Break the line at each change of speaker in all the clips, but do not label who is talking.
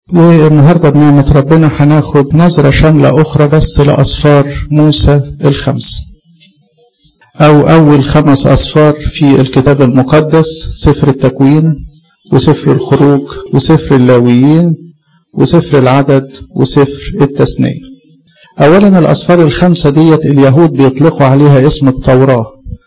والنهاردة بنعمة ربنا هناخد نظرة شاملة أخرى بس لأصفار موسى الخمس أو أول خمس أصفار في الكتاب المقدس سفر التكوين وسفر الخروج وسفر اللاويين وسفر العدد وسفر التثنية أولا الأصفار الخمسة ديت اليهود بيطلقوا عليها اسم التوراة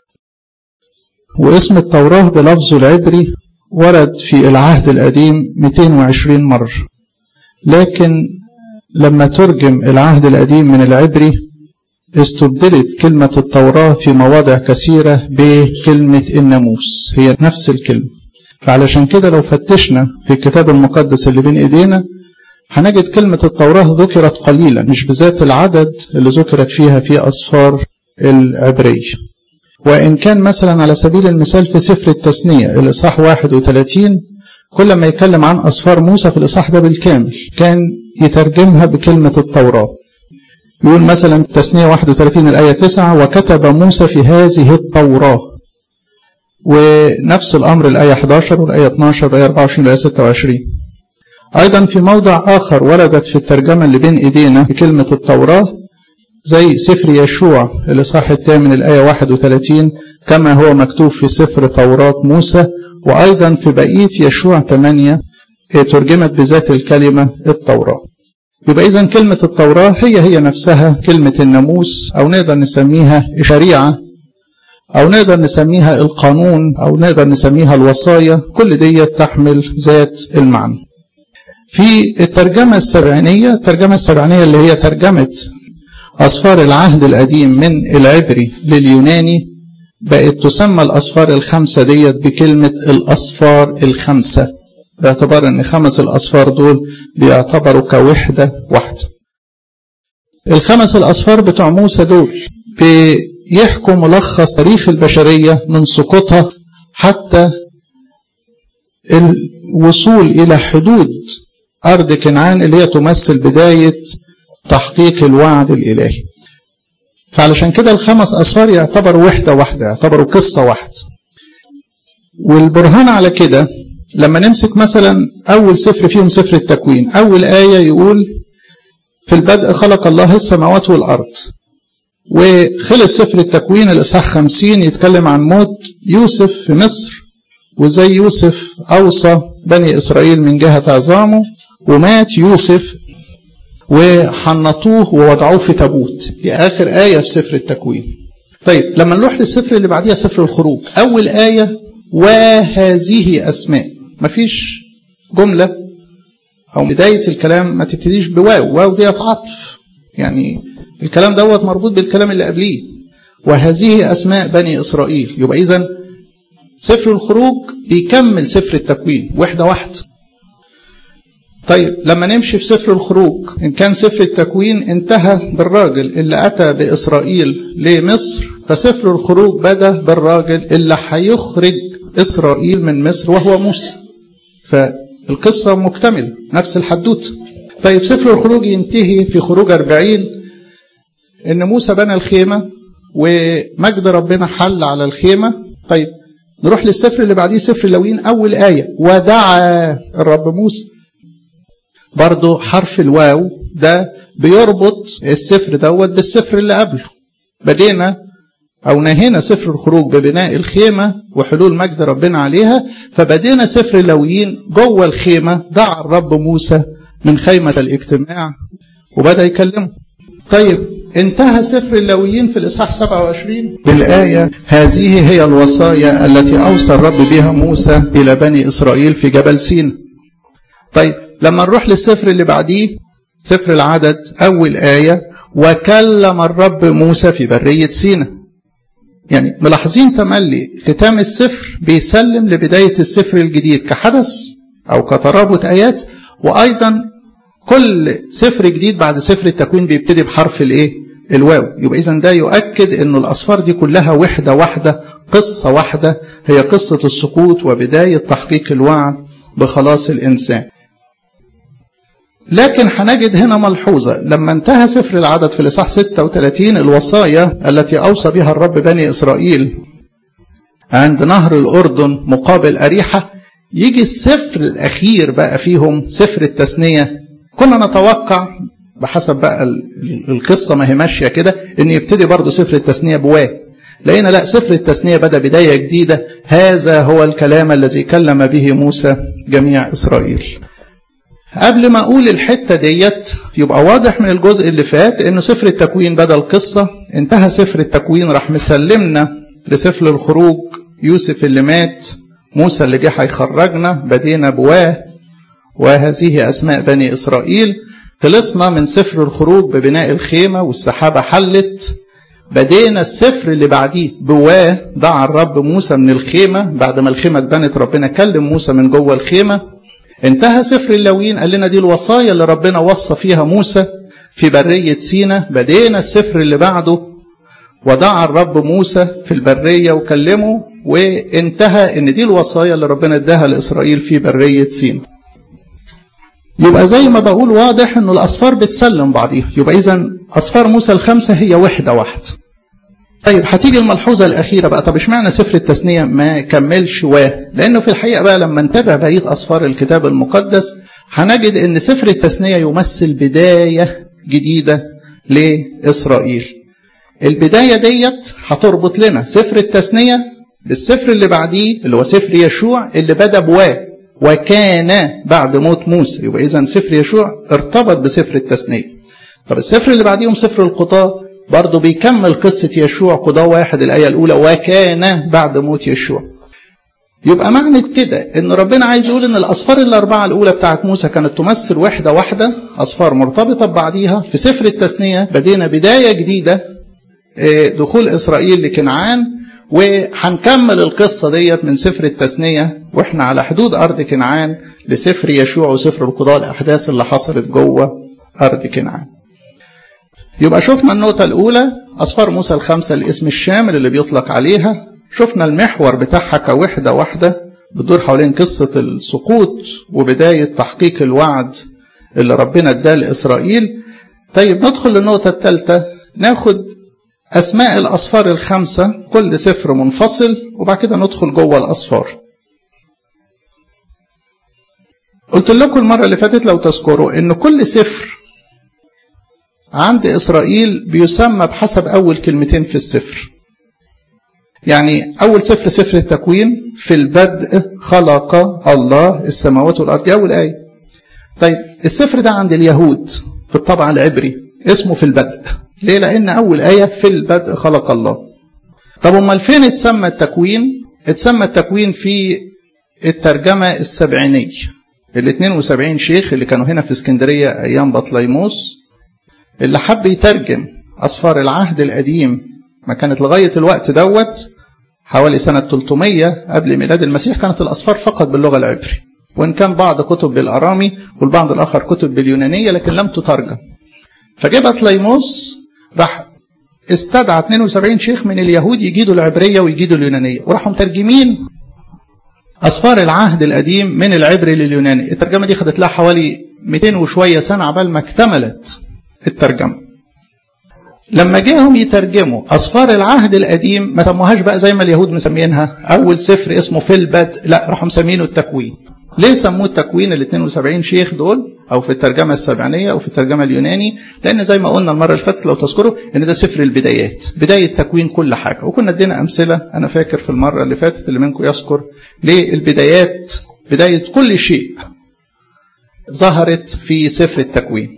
واسم التوراة بلفظه العبري ورد في العهد القديم 220 مرة لكن لما ترجم العهد القديم من العبري استبدلت كلمة التوراة في مواضع كثيرة بكلمة الناموس هي نفس الكلمة فعلشان كده لو فتشنا في الكتاب المقدس اللي بين ايدينا هنجد كلمة التوراة ذكرت قليلا مش بذات العدد اللي ذكرت فيها في أصفار العبرية وإن كان مثلا على سبيل المثال في سفر التثنية الإصحاح 31 كل ما يتكلم عن أصفار موسى في الإصحاح ده بالكامل كان يترجمها بكلمة التوراة يقول مثلا التثنية 31 الآية 9 وكتب موسى في هذه التوراة ونفس الأمر الآية 11 والآية 12 والآية 24 والآية 26 أيضا في موضع آخر وردت في الترجمة اللي بين إيدينا بكلمة التوراة زي سفر يشوع الإصحاح الثامن الآية 31 كما هو مكتوب في سفر توراة موسى وأيضا في بقية يشوع 8 ترجمت بذات الكلمة التوراة يبقى إذا كلمة التوراة هي هي نفسها كلمة الناموس أو نقدر نسميها شريعة أو نقدر نسميها القانون أو نقدر نسميها الوصايا كل دي تحمل ذات المعنى في الترجمة السبعينية الترجمة السبعينية اللي هي ترجمة أصفار العهد القديم من العبري لليوناني بقت تسمى الأصفار الخمسة ديت بكلمة الأصفار الخمسة باعتبار أن خمس الأصفار دول بيعتبروا كوحدة واحدة الخمس الأصفار بتوع موسى دول بيحكوا ملخص تاريخ البشرية من سقوطها حتى الوصول إلى حدود أرض كنعان اللي هي تمثل بداية تحقيق الوعد الإلهي فعلشان كده الخمس أصفار يعتبروا وحدة واحدة يعتبروا قصة واحدة والبرهان على كده لما نمسك مثلا أول سفر فيهم سفر التكوين أول آية يقول في البدء خلق الله السماوات والأرض وخلص سفر التكوين الإصحاح خمسين يتكلم عن موت يوسف في مصر وزي يوسف أوصى بني إسرائيل من جهة عظامه ومات يوسف وحنطوه ووضعوه في تابوت دي آخر آية في سفر التكوين طيب لما نروح للسفر اللي بعديها سفر الخروج أول آية وهذه أسماء مفيش جملة أو بداية الكلام ما تبتديش بواو واو ديت عطف يعني الكلام دوت مربوط بالكلام اللي قبليه وهذه أسماء بني إسرائيل يبقى إذا سفر الخروج بيكمل سفر التكوين وحدة واحدة طيب لما نمشي في سفر الخروج إن كان سفر التكوين انتهى بالراجل اللي أتى بإسرائيل لمصر فسفر الخروج بدأ بالراجل اللي هيخرج إسرائيل من مصر وهو موسى فالقصة مكتملة نفس الحدوتة طيب سفر الخروج ينتهي في خروج أربعين إن موسى بنى الخيمة ومجد ربنا حل على الخيمة طيب نروح للسفر اللي بعديه سفر اللوين أول آية ودعا الرب موسى برضه حرف الواو ده بيربط السفر دوت بالسفر اللي قبله بدينا أو نهينا سفر الخروج ببناء الخيمة وحلول مجد ربنا عليها فبدينا سفر اللويين جوه الخيمة دعا الرب موسى من خيمة الاجتماع وبدأ يكلمه طيب انتهى سفر اللويين في الإصحاح 27 بالآية هذه هي الوصايا التي أوصى الرب بها موسى إلى بني إسرائيل في جبل سين طيب لما نروح للسفر اللي بعديه سفر العدد أول آية وكلم الرب موسى في برية سينا يعني ملاحظين تملي ختام السفر بيسلم لبداية السفر الجديد كحدث أو كترابط آيات وأيضا كل سفر جديد بعد سفر التكوين بيبتدي بحرف الايه الواو يبقى اذا ده يؤكد انه الاصفار دي كلها وحده واحده قصه واحده هي قصه السقوط وبدايه تحقيق الوعد بخلاص الانسان لكن هنجد هنا ملحوظة لما انتهى سفر العدد في الإصحاح 36 الوصايا التي أوصى بها الرب بني إسرائيل عند نهر الأردن مقابل أريحة يجي السفر الأخير بقى فيهم سفر التثنية كنا نتوقع بحسب بقى القصة ما هي ماشية كده إن يبتدي برضه سفر التثنية بواه لقينا لا سفر التثنية بدأ بداية جديدة هذا هو الكلام الذي كلم به موسى جميع إسرائيل قبل ما أقول الحتة ديت يبقى واضح من الجزء اللي فات إنه سفر التكوين بدأ القصة انتهى سفر التكوين راح مسلمنا لسفر الخروج يوسف اللي مات موسى اللي جه هيخرجنا بدينا بواه وهذه أسماء بني إسرائيل خلصنا من سفر الخروج ببناء الخيمة والسحابة حلت بدينا السفر اللي بعديه بواه دعا الرب موسى من الخيمة بعد ما الخيمة اتبنت ربنا كلم موسى من جوه الخيمة انتهى سفر اللاويين قال لنا دي الوصايا اللي ربنا وصى فيها موسى في برية سينا بدينا السفر اللي بعده ودعا الرب موسى في البرية وكلمه وانتهى ان دي الوصايا اللي ربنا اداها لإسرائيل في برية سينا يبقى زي ما بقول واضح انه الاصفار بتسلم بعضيها يبقى اذا اصفار موسى الخمسه هي وحده واحده طيب هتيجي الملحوظه الاخيره بقى طب اشمعنى سفر التثنيه ما كملش و لانه في الحقيقه بقى لما نتابع بقيه اصفار الكتاب المقدس هنجد ان سفر التثنيه يمثل بدايه جديده لاسرائيل البدايه ديت هتربط لنا سفر التثنيه بالسفر اللي بعديه اللي هو سفر يشوع اللي بدا بواه وكان بعد موت موسى يبقى اذا سفر يشوع ارتبط بسفر التثنيه طب السفر اللي بعديهم سفر القضاء برضه بيكمل قصة يشوع قضاء واحد الآية الأولى وكان بعد موت يشوع يبقى معنى كده ان ربنا عايز يقول ان الاصفار الاربعه الاولى بتاعت موسى كانت تمثل وحده واحده اصفار مرتبطه ببعضيها في سفر التثنيه بدينا بدايه جديده دخول اسرائيل لكنعان وهنكمل القصة ديت من سفر التثنية واحنا على حدود أرض كنعان لسفر يشوع وسفر القضاء الأحداث اللي حصلت جوه أرض كنعان. يبقى شفنا النقطة الأولى أصفار موسى الخمسة الاسم الشامل اللي بيطلق عليها شفنا المحور بتاعها كوحدة واحدة بتدور حوالين قصة السقوط وبداية تحقيق الوعد اللي ربنا اداه لإسرائيل طيب ندخل للنقطة الثالثة ناخد أسماء الأصفار الخمسة كل سفر منفصل وبعد كده ندخل جوه الأصفار قلت لكم المرة اللي فاتت لو تذكروا إن كل سفر عند إسرائيل بيسمى بحسب أول كلمتين في السفر يعني أول سفر سفر التكوين في البدء خلق الله السماوات والأرض دي أول آية طيب السفر ده عند اليهود في الطبع العبري اسمه في البدء ليه؟ لأن أول آية في البدء خلق الله. طب أمال فين اتسمى التكوين؟ اتسمى التكوين في الترجمة السبعينية. ال 72 شيخ اللي كانوا هنا في اسكندرية أيام بطليموس اللي حب يترجم أصفار العهد القديم ما كانت لغاية الوقت دوت حوالي سنة 300 قبل ميلاد المسيح كانت الأصفار فقط باللغة العبري وإن كان بعض كتب بالأرامي والبعض الآخر كتب باليونانية لكن لم تترجم فجه بطليموس راح استدعى 72 شيخ من اليهود يجيدوا العبريه ويجيدوا اليونانيه وراحوا مترجمين اسفار العهد القديم من العبري لليوناني الترجمه دي خدت لها حوالي 200 وشويه سنه عبال ما اكتملت الترجمه لما جاهم يترجموا اسفار العهد القديم ما سموهاش بقى زي ما اليهود مسمينها اول سفر اسمه في البدء لا راحوا مسمينه التكوين ليه سموه التكوين ال 72 شيخ دول او في الترجمه السبعينيه او في الترجمه اليوناني لان زي ما قلنا المره اللي فاتت لو تذكروا ان ده سفر البدايات بدايه تكوين كل حاجه وكنا ادينا امثله انا فاكر في المره اللي فاتت اللي منكم يذكر للبدايات بدايه كل شيء ظهرت في سفر التكوين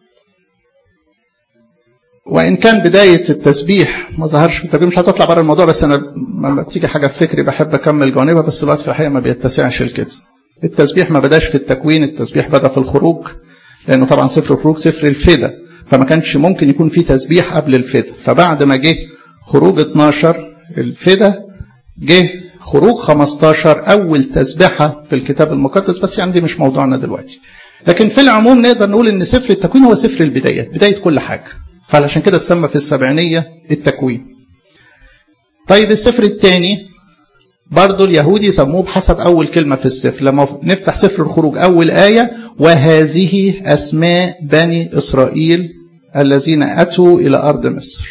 وان كان بدايه التسبيح ما ظهرش في التكوين مش عايز اطلع بره الموضوع بس انا لما بتيجي حاجه في فكري بحب اكمل جوانبها بس الوقت في الحقيقه ما بيتسعش لكده التسبيح ما بداش في التكوين التسبيح بدا في الخروج لانه طبعا سفر الخروج سفر الفدا فما كانش ممكن يكون في تسبيح قبل الفدا فبعد ما جه خروج 12 الفدا جه خروج 15 اول تسبيحه في الكتاب المقدس بس يعني دي مش موضوعنا دلوقتي لكن في العموم نقدر نقول ان سفر التكوين هو سفر البدايات بدايه كل حاجه فعلشان كده تسمى في السبعينيه التكوين طيب السفر الثاني برضه اليهود يسموه بحسب أول كلمة في السفر لما نفتح سفر الخروج أول آية وهذه أسماء بني إسرائيل الذين أتوا إلى أرض مصر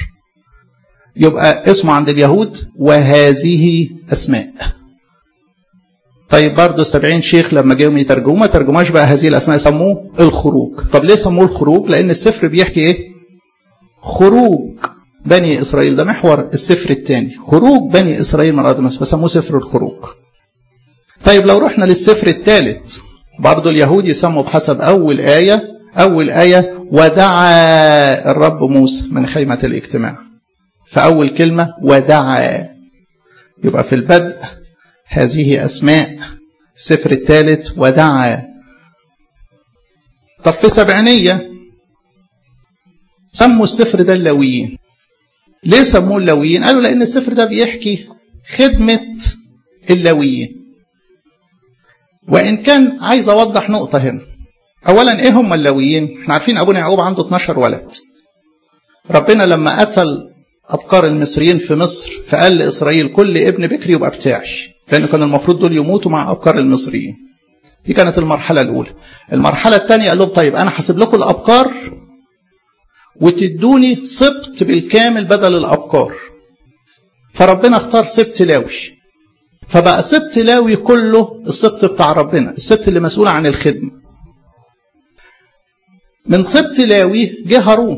يبقى اسمه عند اليهود وهذه أسماء طيب برضه السبعين شيخ لما جاهم يترجموا ما ترجماش بقى هذه الاسماء سموه الخروج طب ليه سموه الخروج لان السفر بيحكي ايه خروج بني اسرائيل ده محور السفر الثاني خروج بني اسرائيل من ارض مصر فسموه سفر الخروج طيب لو رحنا للسفر الثالث برضه اليهود يسموا بحسب اول ايه اول ايه ودعا الرب موسى من خيمه الاجتماع فاول كلمه ودعا يبقى في البدء هذه أسماء السفر الثالث ودعا طب في سبعينية سموا السفر ده اللاويين ليه سموه اللاويين قالوا لأن السفر ده بيحكي خدمة اللاويين وإن كان عايز أوضح نقطة هنا أولا إيه هم اللاويين احنا عارفين أبونا يعقوب عنده 12 ولد ربنا لما قتل أبكار المصريين في مصر فقال لإسرائيل كل ابن بكري يبقى بتاعي لأن كان المفروض دول يموتوا مع أبكار المصريين دي كانت المرحلة الأولى المرحلة الثانية قال لهم طيب أنا هسيب لكم الأبكار وتدوني سبط بالكامل بدل الأبكار فربنا اختار سبط لاوي فبقى سبط لاوي كله السبط بتاع ربنا السبط اللي مسؤول عن الخدمة من سبط لاوي جه هارون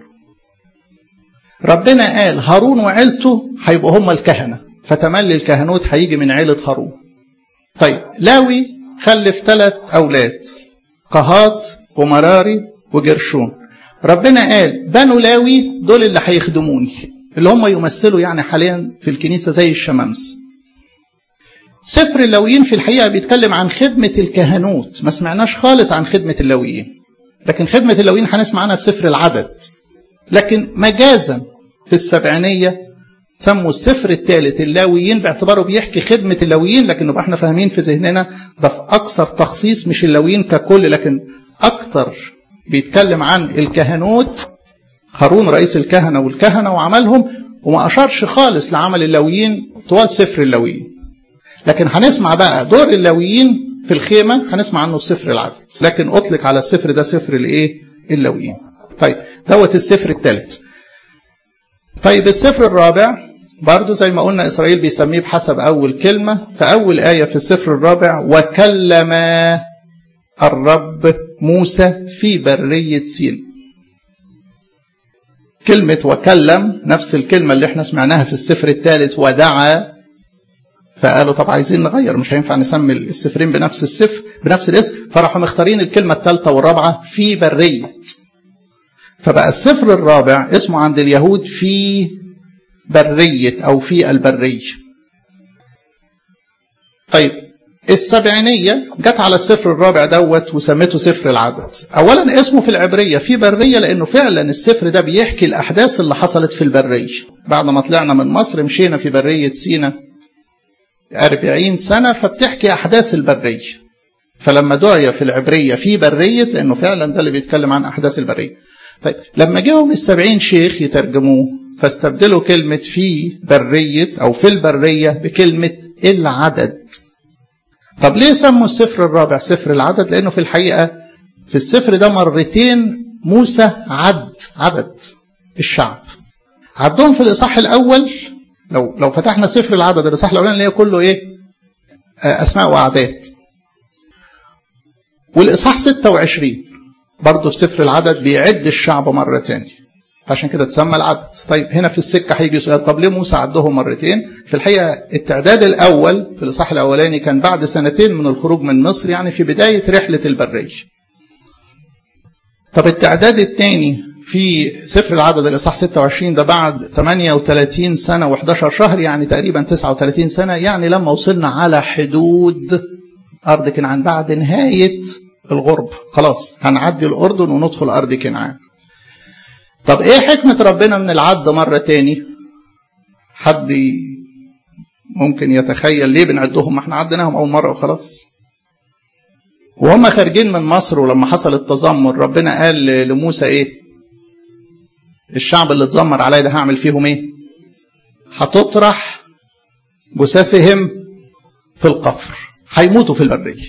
ربنا قال هارون وعيلته هيبقوا هم الكهنة فتملي الكهنوت هيجي من عيلة هارون طيب لاوي خلف ثلاث أولاد قهات ومراري وجرشون ربنا قال بنو لاوي دول اللي هيخدموني اللي هم يمثلوا يعني حاليا في الكنيسة زي الشمامس سفر اللاويين في الحقيقة بيتكلم عن خدمة الكهنوت ما سمعناش خالص عن خدمة اللاويين لكن خدمة اللاويين هنسمع عنها في سفر العدد لكن مجازا في السبعينية سموا السفر الثالث اللاويين باعتباره بيحكي خدمة اللاويين لكن نبقى احنا فاهمين في ذهننا ده في أكثر تخصيص مش اللاويين ككل لكن أكثر بيتكلم عن الكهنوت هارون رئيس الكهنة والكهنة وعملهم وما أشارش خالص لعمل اللاويين طوال سفر اللاويين لكن هنسمع بقى دور اللاويين في الخيمة هنسمع عنه في سفر العدد لكن أطلق على السفر ده سفر الإيه اللاويين طيب دوت السفر الثالث طيب السفر الرابع برضو زي ما قلنا إسرائيل بيسميه بحسب أول كلمة فأول آية في السفر الرابع وكلم الرب موسى في برية سين كلمة وكلم نفس الكلمة اللي احنا سمعناها في السفر الثالث ودعا فقالوا طب عايزين نغير مش هينفع نسمي السفرين بنفس السفر بنفس الاسم فراحوا مختارين الكلمة الثالثة والرابعة في برية فبقى السفر الرابع اسمه عند اليهود في برية أو في البرية طيب السبعينية جت على السفر الرابع دوت وسمته سفر العدد أولا اسمه في العبرية في برية لأنه فعلا السفر ده بيحكي الأحداث اللي حصلت في البرية بعد ما طلعنا من مصر مشينا في برية سينا أربعين سنة فبتحكي أحداث البرية فلما دعي في العبرية في برية لأنه فعلا ده اللي بيتكلم عن أحداث البرية طيب لما جاهم السبعين شيخ يترجموه فاستبدلوا كلمة في برية أو في البرية بكلمة العدد طب ليه سموا السفر الرابع سفر العدد لأنه في الحقيقة في السفر ده مرتين موسى عد عدد الشعب عدهم في الإصحاح الأول لو لو فتحنا سفر العدد الإصحاح الأولاني اللي هي كله إيه أسماء وأعداد والإصحاح 26 برضه في سفر العدد بيعد الشعب مرة تاني عشان كده تسمى العدد طيب هنا في السكة هيجي سؤال طب ليه موسى عدهم مرتين في الحقيقة التعداد الأول في الإصحاح الأولاني كان بعد سنتين من الخروج من مصر يعني في بداية رحلة البرية طب التعداد الثاني في سفر العدد الإصحاح 26 ده بعد 38 سنة و11 شهر يعني تقريبا 39 سنة يعني لما وصلنا على حدود أرض كنعان بعد نهاية الغرب خلاص هنعدي الأردن وندخل أرض كنعان طب ايه حكمة ربنا من العد مرة تاني حد ممكن يتخيل ليه بنعدهم ما احنا عدناهم أول مرة وخلاص وهم خارجين من مصر ولما حصل التذمر ربنا قال لموسى ايه الشعب اللي اتذمر عليا ده هعمل فيهم ايه هتطرح جثثهم في القفر هيموتوا في البرية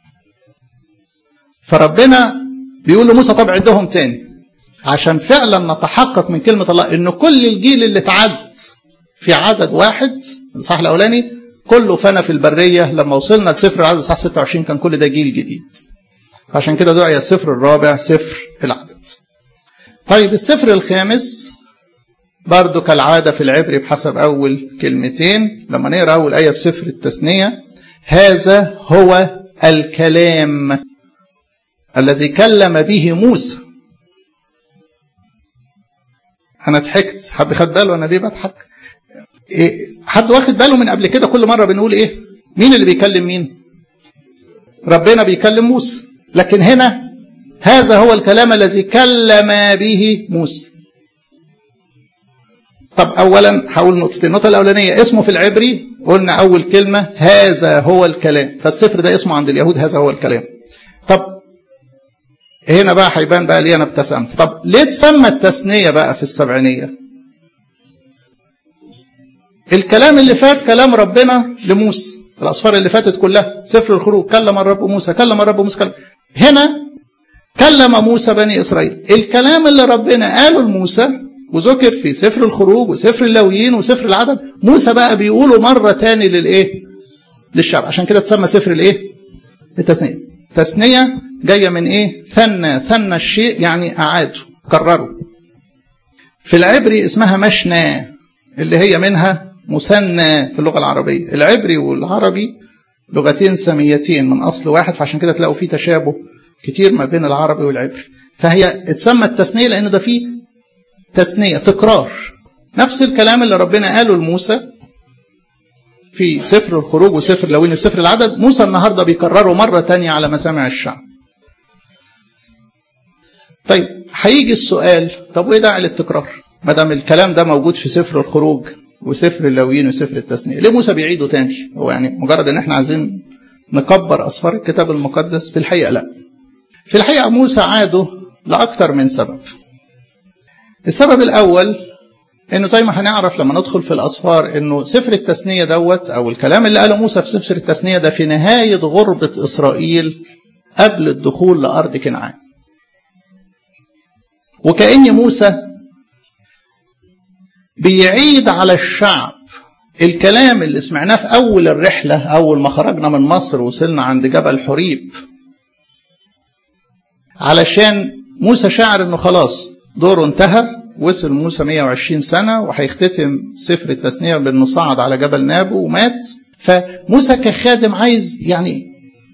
فربنا بيقول لموسى طب عدهم تاني عشان فعلا نتحقق من كلمة الله ان كل الجيل اللي اتعد في عدد واحد الصح الاولاني كله فنى في البرية لما وصلنا لسفر العدد صح 26 كان كل ده جيل جديد عشان كده دعي السفر الرابع سفر العدد طيب السفر الخامس برضو كالعادة في العبري بحسب أول كلمتين لما نقرأ أول آية في سفر التثنية هذا هو الكلام الذي كلم به موسى أنا ضحكت حد خد باله أنا ليه بضحك إيه حد واخد باله من قبل كده كل مرة بنقول إيه مين اللي بيكلم مين ربنا بيكلم موسى لكن هنا هذا هو الكلام الذي كلم به موسى طب اولا هقول نقطتين النقطه الاولانيه اسمه في العبري قلنا اول كلمه هذا هو الكلام فالسفر ده اسمه عند اليهود هذا هو الكلام طب هنا بقى هيبان بقى ليه انا ابتسمت طب ليه تسمى التثنيه بقى في السبعينيه الكلام اللي فات كلام ربنا لموسى الاسفار اللي فاتت كلها سفر الخروج كلم الرب موسى كلم الرب موسى كلم هنا كلم موسى بني اسرائيل الكلام اللي ربنا قاله لموسى وذكر في سفر الخروج وسفر اللاويين وسفر العدد موسى بقى بيقوله مرة تاني للايه للشعب عشان كده تسمى سفر الايه التثنية تثنية جاية من ايه ثنى ثنى الشيء يعني اعاده كرره في العبري اسمها مشنى اللي هي منها مثنى في اللغة العربية العبري والعربي لغتين سميتين من اصل واحد فعشان كده تلاقوا فيه تشابه كتير ما بين العربي والعبري فهي اتسمى التثنية لأنه ده فيه تثنية تكرار نفس الكلام اللي ربنا قاله لموسى في سفر الخروج وسفر لوين وسفر العدد موسى النهاردة بيكرره مرة تانية على مسامع الشعب طيب هيجي السؤال طب وايه داعي للتكرار ما دام الكلام ده موجود في سفر الخروج وسفر اللاويين وسفر التثنية ليه موسى بيعيده تاني هو يعني مجرد ان احنا عايزين نكبر اسفار الكتاب المقدس في الحقيقة لا في الحقيقة موسى عاده لأكثر من سبب السبب الأول إنه زي ما هنعرف لما ندخل في الأسفار إنه سفر التثنية دوت أو الكلام اللي قاله موسى في سفر التثنية ده في نهاية غربة إسرائيل قبل الدخول لأرض كنعان. وكأن موسى بيعيد على الشعب الكلام اللي سمعناه في أول الرحلة أول ما خرجنا من مصر وصلنا عند جبل حريب علشان موسى شعر انه خلاص دوره انتهى وصل موسى 120 سنة وهيختتم سفر التثنية بأنه صعد على جبل نابو ومات فموسى كخادم عايز يعني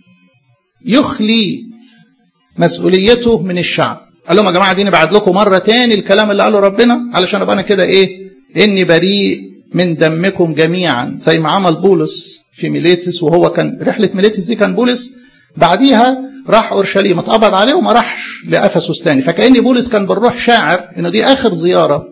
يخلي مسؤوليته من الشعب قال لهم يا جماعة ديني بعد لكم مرة تاني الكلام اللي قاله ربنا علشان ابقى انا كده ايه اني بريء من دمكم جميعا زي ما عمل بولس في ميليتس وهو كان رحلة ميليتس دي كان بولس بعديها راح اورشليم اتقبض عليه وما راحش لافسس تاني فكان بولس كان بالروح شاعر انه دي اخر زياره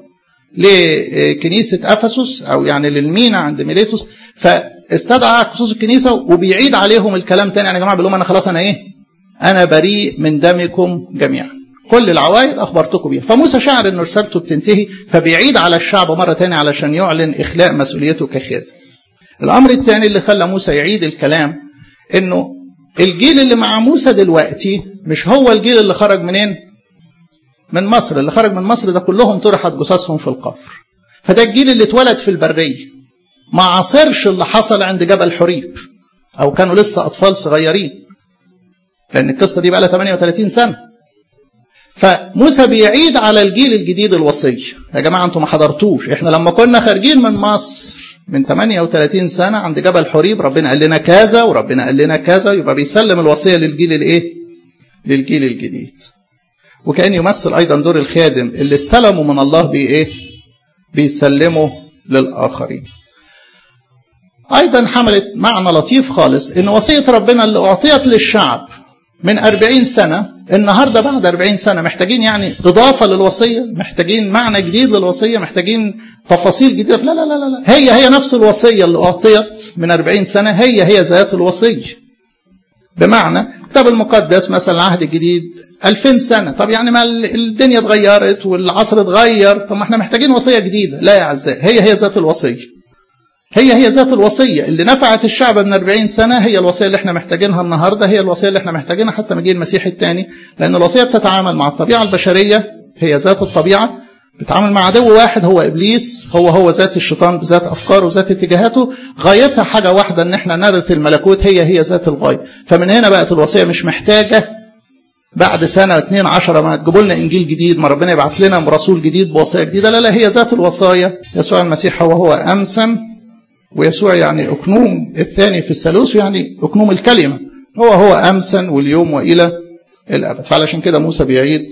لكنيسه افسس او يعني للمينا عند ميليتوس فاستدعى خصوص الكنيسه وبيعيد عليهم الكلام تاني يعني يا جماعه بيقول لهم انا خلاص انا ايه؟ انا بريء من دمكم جميعا. كل العوائد اخبرتكم بيها فموسى شعر ان رسالته بتنتهي فبيعيد على الشعب مره تاني علشان يعلن اخلاء مسؤوليته كخادم. الامر الثاني اللي خلى موسى يعيد الكلام انه الجيل اللي مع موسى دلوقتي مش هو الجيل اللي خرج منين؟ من مصر، اللي خرج من مصر ده كلهم طرحت جثثهم في القفر. فده الجيل اللي اتولد في البرية. ما عاصرش اللي حصل عند جبل حريب. أو كانوا لسه أطفال صغيرين. لأن القصة دي بقى لها 38 سنة. فموسى بيعيد على الجيل الجديد الوصية. يا جماعة أنتم ما حضرتوش، إحنا لما كنا خارجين من مصر من 38 سنة عند جبل حريب ربنا قال لنا كذا وربنا قال لنا كذا يبقى بيسلم الوصية للجيل الايه؟ للجيل الجديد. وكأن يمثل أيضا دور الخادم اللي استلموا من الله بإيه؟ بيسلموا للآخرين. أيضا حملت معنى لطيف خالص إن وصية ربنا اللي أعطيت للشعب من 40 سنة النهاردة بعد 40 سنة محتاجين يعني إضافة للوصية محتاجين معنى جديد للوصية محتاجين تفاصيل جديدة لا لا لا لا هي هي نفس الوصية اللي أعطيت من 40 سنة هي هي ذات الوصية بمعنى الكتاب المقدس مثلا العهد الجديد 2000 سنة طب يعني ما الدنيا اتغيرت والعصر اتغير طب ما احنا محتاجين وصية جديدة لا يا أعزائي هي هي ذات الوصية هي هي ذات الوصية اللي نفعت الشعب من 40 سنة هي الوصية اللي احنا محتاجينها النهاردة هي الوصية اللي احنا محتاجينها حتى مجيء المسيح الثاني لأن الوصية بتتعامل مع الطبيعة البشرية هي ذات الطبيعة بيتعامل مع عدو واحد هو ابليس هو هو ذات الشيطان بذات افكاره وذات اتجاهاته غايتها حاجه واحده ان احنا نرث الملكوت هي هي ذات الغايه فمن هنا بقت الوصيه مش محتاجه بعد سنه اتنين عشرة ما تجيبوا لنا انجيل جديد ما ربنا يبعت لنا رسول جديد بوصيه جديده لا لا هي ذات الوصايا يسوع المسيح هو هو امسا ويسوع يعني اكنوم الثاني في الثالوث يعني اكنوم الكلمه هو هو امسا واليوم والى الابد فعلشان كده موسى بيعيد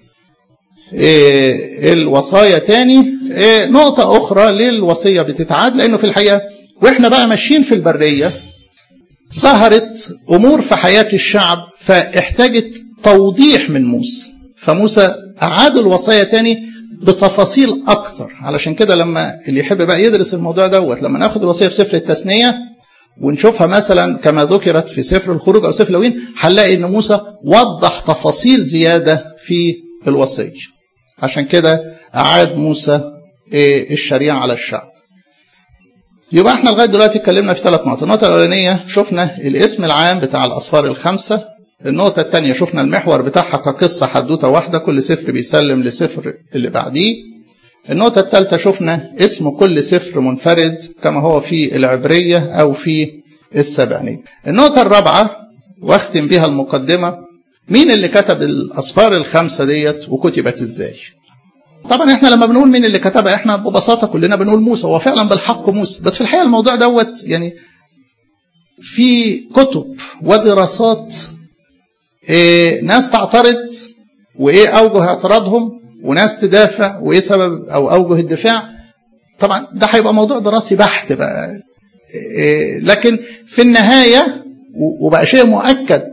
إيه الوصايا تاني إيه نقطة أخرى ليه الوصية بتتعاد لأنه في الحقيقة وإحنا بقى ماشيين في البرية ظهرت أمور في حياة الشعب فاحتاجت توضيح من موسى فموسى أعاد الوصايا تاني بتفاصيل أكتر علشان كده لما اللي يحب بقى يدرس الموضوع دوت لما ناخد الوصية في سفر التثنية ونشوفها مثلا كما ذكرت في سفر الخروج أو سفر لوين هنلاقي إن موسى وضح تفاصيل زيادة في الوصية عشان كده أعاد موسى الشريعة على الشعب يبقى احنا لغاية دلوقتي اتكلمنا في ثلاث نقط النقطة الأولانية شفنا الاسم العام بتاع الأصفار الخمسة النقطة الثانية شفنا المحور بتاعها كقصة حدوتة واحدة كل سفر بيسلم لسفر اللي بعديه النقطة الثالثة شفنا اسم كل سفر منفرد كما هو في العبرية أو في السبعينية النقطة الرابعة واختم بها المقدمة مين اللي كتب الأصفار الخمسة ديت وكتبت ازاي طبعا احنا لما بنقول مين اللي كتبها احنا ببساطة كلنا بنقول موسى هو فعلا بالحق موسى بس في الحقيقة الموضوع دوت يعني في كتب ودراسات إيه ناس تعترض وايه اوجه اعتراضهم وناس تدافع وايه سبب او اوجه الدفاع طبعا ده هيبقى موضوع دراسي بحت بقى إيه لكن في النهايه وبقى شيء مؤكد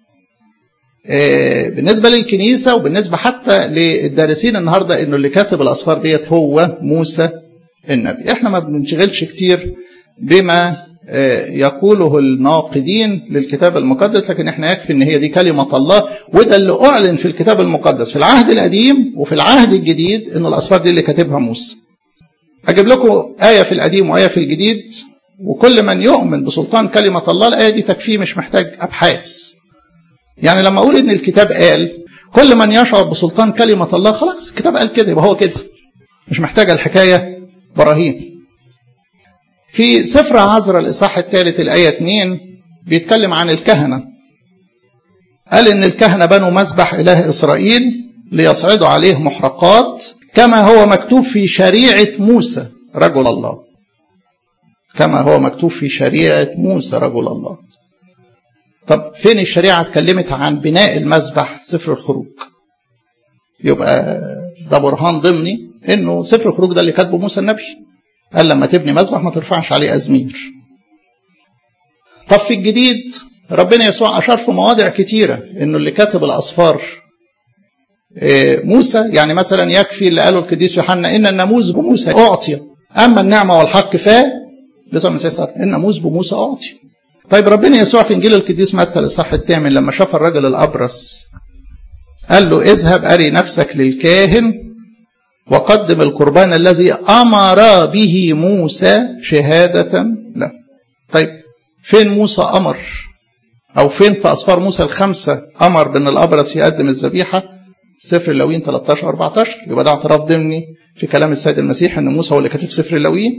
إيه بالنسبه للكنيسه وبالنسبه حتى للدارسين النهارده انه اللي كاتب الاصفار ديت هو موسى النبي احنا ما بننشغلش كتير بما يقوله الناقدين للكتاب المقدس لكن احنا يكفي ان هي دي كلمة الله وده اللي اعلن في الكتاب المقدس في العهد القديم وفي العهد الجديد ان الاصفار دي اللي كاتبها موسى اجيب لكم آية في القديم وآية في الجديد وكل من يؤمن بسلطان كلمة الله الآية دي تكفيه مش محتاج أبحاث يعني لما أقول إن الكتاب قال كل من يشعر بسلطان كلمة الله خلاص الكتاب قال كده يبقى هو كده مش محتاجة الحكاية براهين في سفر عزرا الإصحاح الثالث الآية 2 بيتكلم عن الكهنة قال إن الكهنة بنوا مذبح إله إسرائيل ليصعدوا عليه محرقات كما هو مكتوب في شريعة موسى رجل الله كما هو مكتوب في شريعة موسى رجل الله طب فين الشريعة اتكلمت عن بناء المذبح سفر الخروج يبقى ده برهان ضمني انه سفر الخروج ده اللي كاتبه موسى النبي قال لما تبني مذبح ما ترفعش عليه أزمير طب في الجديد ربنا يسوع أشار في مواضع كتيرة إنه اللي كاتب الأصفار موسى يعني مثلا يكفي اللي قاله القديس يوحنا إن الناموس بموسى أعطي أما النعمة والحق فا الناموس بموسى أعطي طيب ربنا يسوع في إنجيل القديس متى الإصحاح الثامن لما شاف الرجل الأبرص قال له اذهب أري نفسك للكاهن وقدم القربان الذي أمر به موسى شهادة له طيب فين موسى أمر أو فين في أصفار موسى الخمسة أمر بأن الأبرص يقدم الذبيحة سفر اللويين 13 14 يبقى ده اعتراف ضمني في كلام السيد المسيح أن موسى هو اللي كاتب سفر اللويين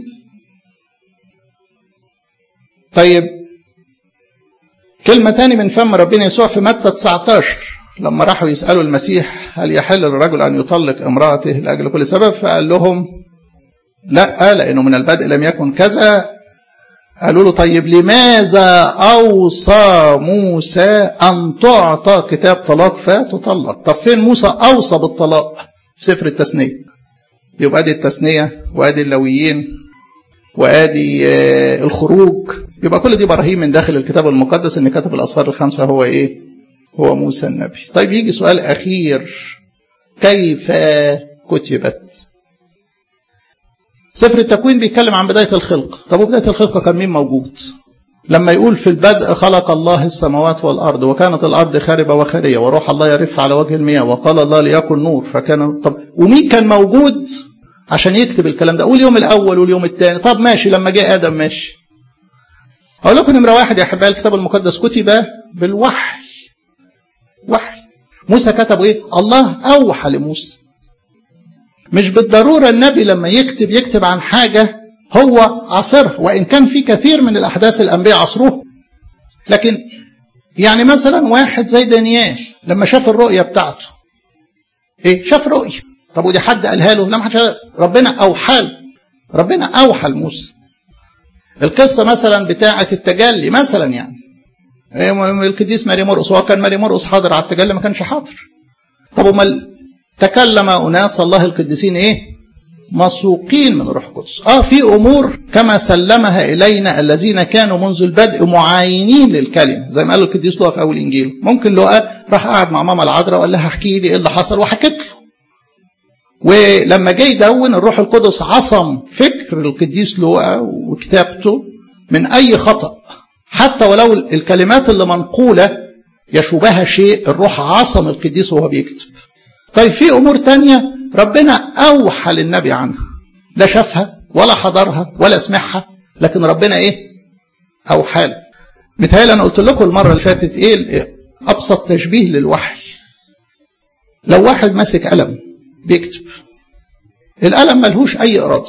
طيب كلمة تاني من فم ربنا يسوع في متى 19 لما راحوا يسألوا المسيح هل يحل للرجل أن يطلق امرأته لأجل كل سبب فقال لهم لا لأنه من البدء لم يكن كذا قالوا له طيب لماذا أوصى موسى أن تعطى كتاب طلاق فتطلق طب فين موسى أوصى بالطلاق في سفر التثنية يبقى ادي التثنية وادي اللويين وادي الخروج يبقى كل دي براهين من داخل الكتاب المقدس ان كتب الأصفار الخمسة هو ايه هو موسى النبي طيب يجي سؤال أخير كيف كتبت سفر التكوين بيتكلم عن بداية الخلق طب وبداية الخلق كان مين موجود لما يقول في البدء خلق الله السماوات والأرض وكانت الأرض خاربة وخارية وروح الله يرف على وجه المياه وقال الله ليكن نور فكان طب ومين كان موجود عشان يكتب الكلام ده قول اليوم الأول واليوم الثاني طب ماشي لما جاء آدم ماشي أقول لكم نمرة واحد يا أحبائي الكتاب المقدس كتب بالوحي وحي موسى كتب ايه الله اوحى لموسى مش بالضرورة النبي لما يكتب يكتب عن حاجة هو عصرها وإن كان في كثير من الأحداث الأنبياء عصروها لكن يعني مثلا واحد زي دانيال لما شاف الرؤية بتاعته ايه شاف رؤية طب ودي حد قالها له لا ما حدش ربنا اوحى ربنا اوحى لموسى القصة مثلا بتاعة التجلي مثلا يعني القديس ماري مرقس هو كان ماري مرقس حاضر على التجلي ما كانش حاضر طب امال تكلم اناس الله القديسين ايه مسوقين من الروح القدس اه في امور كما سلمها الينا الذين كانوا منذ البدء معاينين للكلمه زي ما قال القديس لوقا في اول انجيل ممكن لوقا راح قعد مع ماما العذراء وقال لها احكي لي ايه اللي حصل وحكت له ولما جه يدون الروح القدس عصم فكر القديس لوقا وكتابته من اي خطا حتى ولو الكلمات اللي منقوله يشوبها شيء الروح عصم القديس وهو بيكتب طيب في امور تانية ربنا اوحى للنبي عنها لا شافها ولا حضرها ولا سمعها لكن ربنا ايه اوحى له متهيألي انا قلت لكم المره اللي فاتت ايه ابسط تشبيه للوحي لو واحد ماسك قلم بيكتب القلم ملهوش اي اراده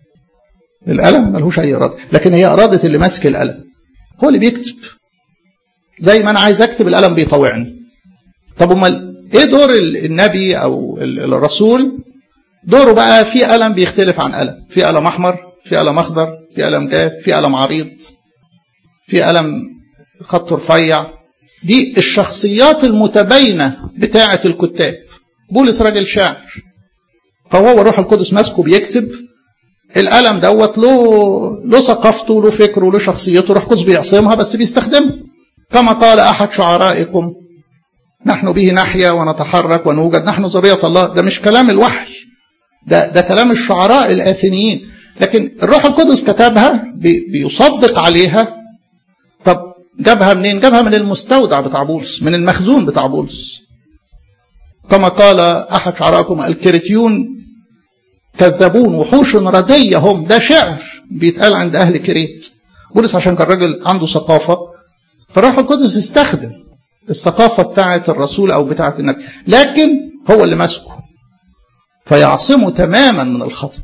القلم ملهوش اي اراده لكن هي اراده اللي ماسك القلم هو اللي بيكتب زي ما انا عايز اكتب القلم بيطوعني طب امال ايه دور النبي او الرسول دوره بقى في قلم بيختلف عن قلم في قلم احمر في قلم اخضر في قلم جاف في قلم عريض في قلم خط رفيع دي الشخصيات المتباينه بتاعه الكتاب بولس راجل شاعر فهو الروح القدس ماسكه بيكتب القلم دوت له له ثقافته له فكره له شخصيته روح القدس بيعصمها بس بيستخدمها كما قال احد شعرائكم نحن به نحيا ونتحرك ونوجد نحن ذرية الله ده مش كلام الوحي ده ده كلام الشعراء الآثنيين لكن الروح القدس كتبها بي بيصدق عليها طب جابها منين جابها من المستودع بتاع بولس من المخزون بتاع بولس كما قال أحد شعرائكم الكريتيون كذابون وحوش ردية هم ده شعر بيتقال عند أهل كريت بولس عشان كان راجل عنده ثقافة فالروح القدس استخدم الثقافة بتاعة الرسول أو بتاعة النبي لكن هو اللي ماسكه فيعصمه تماما من الخطأ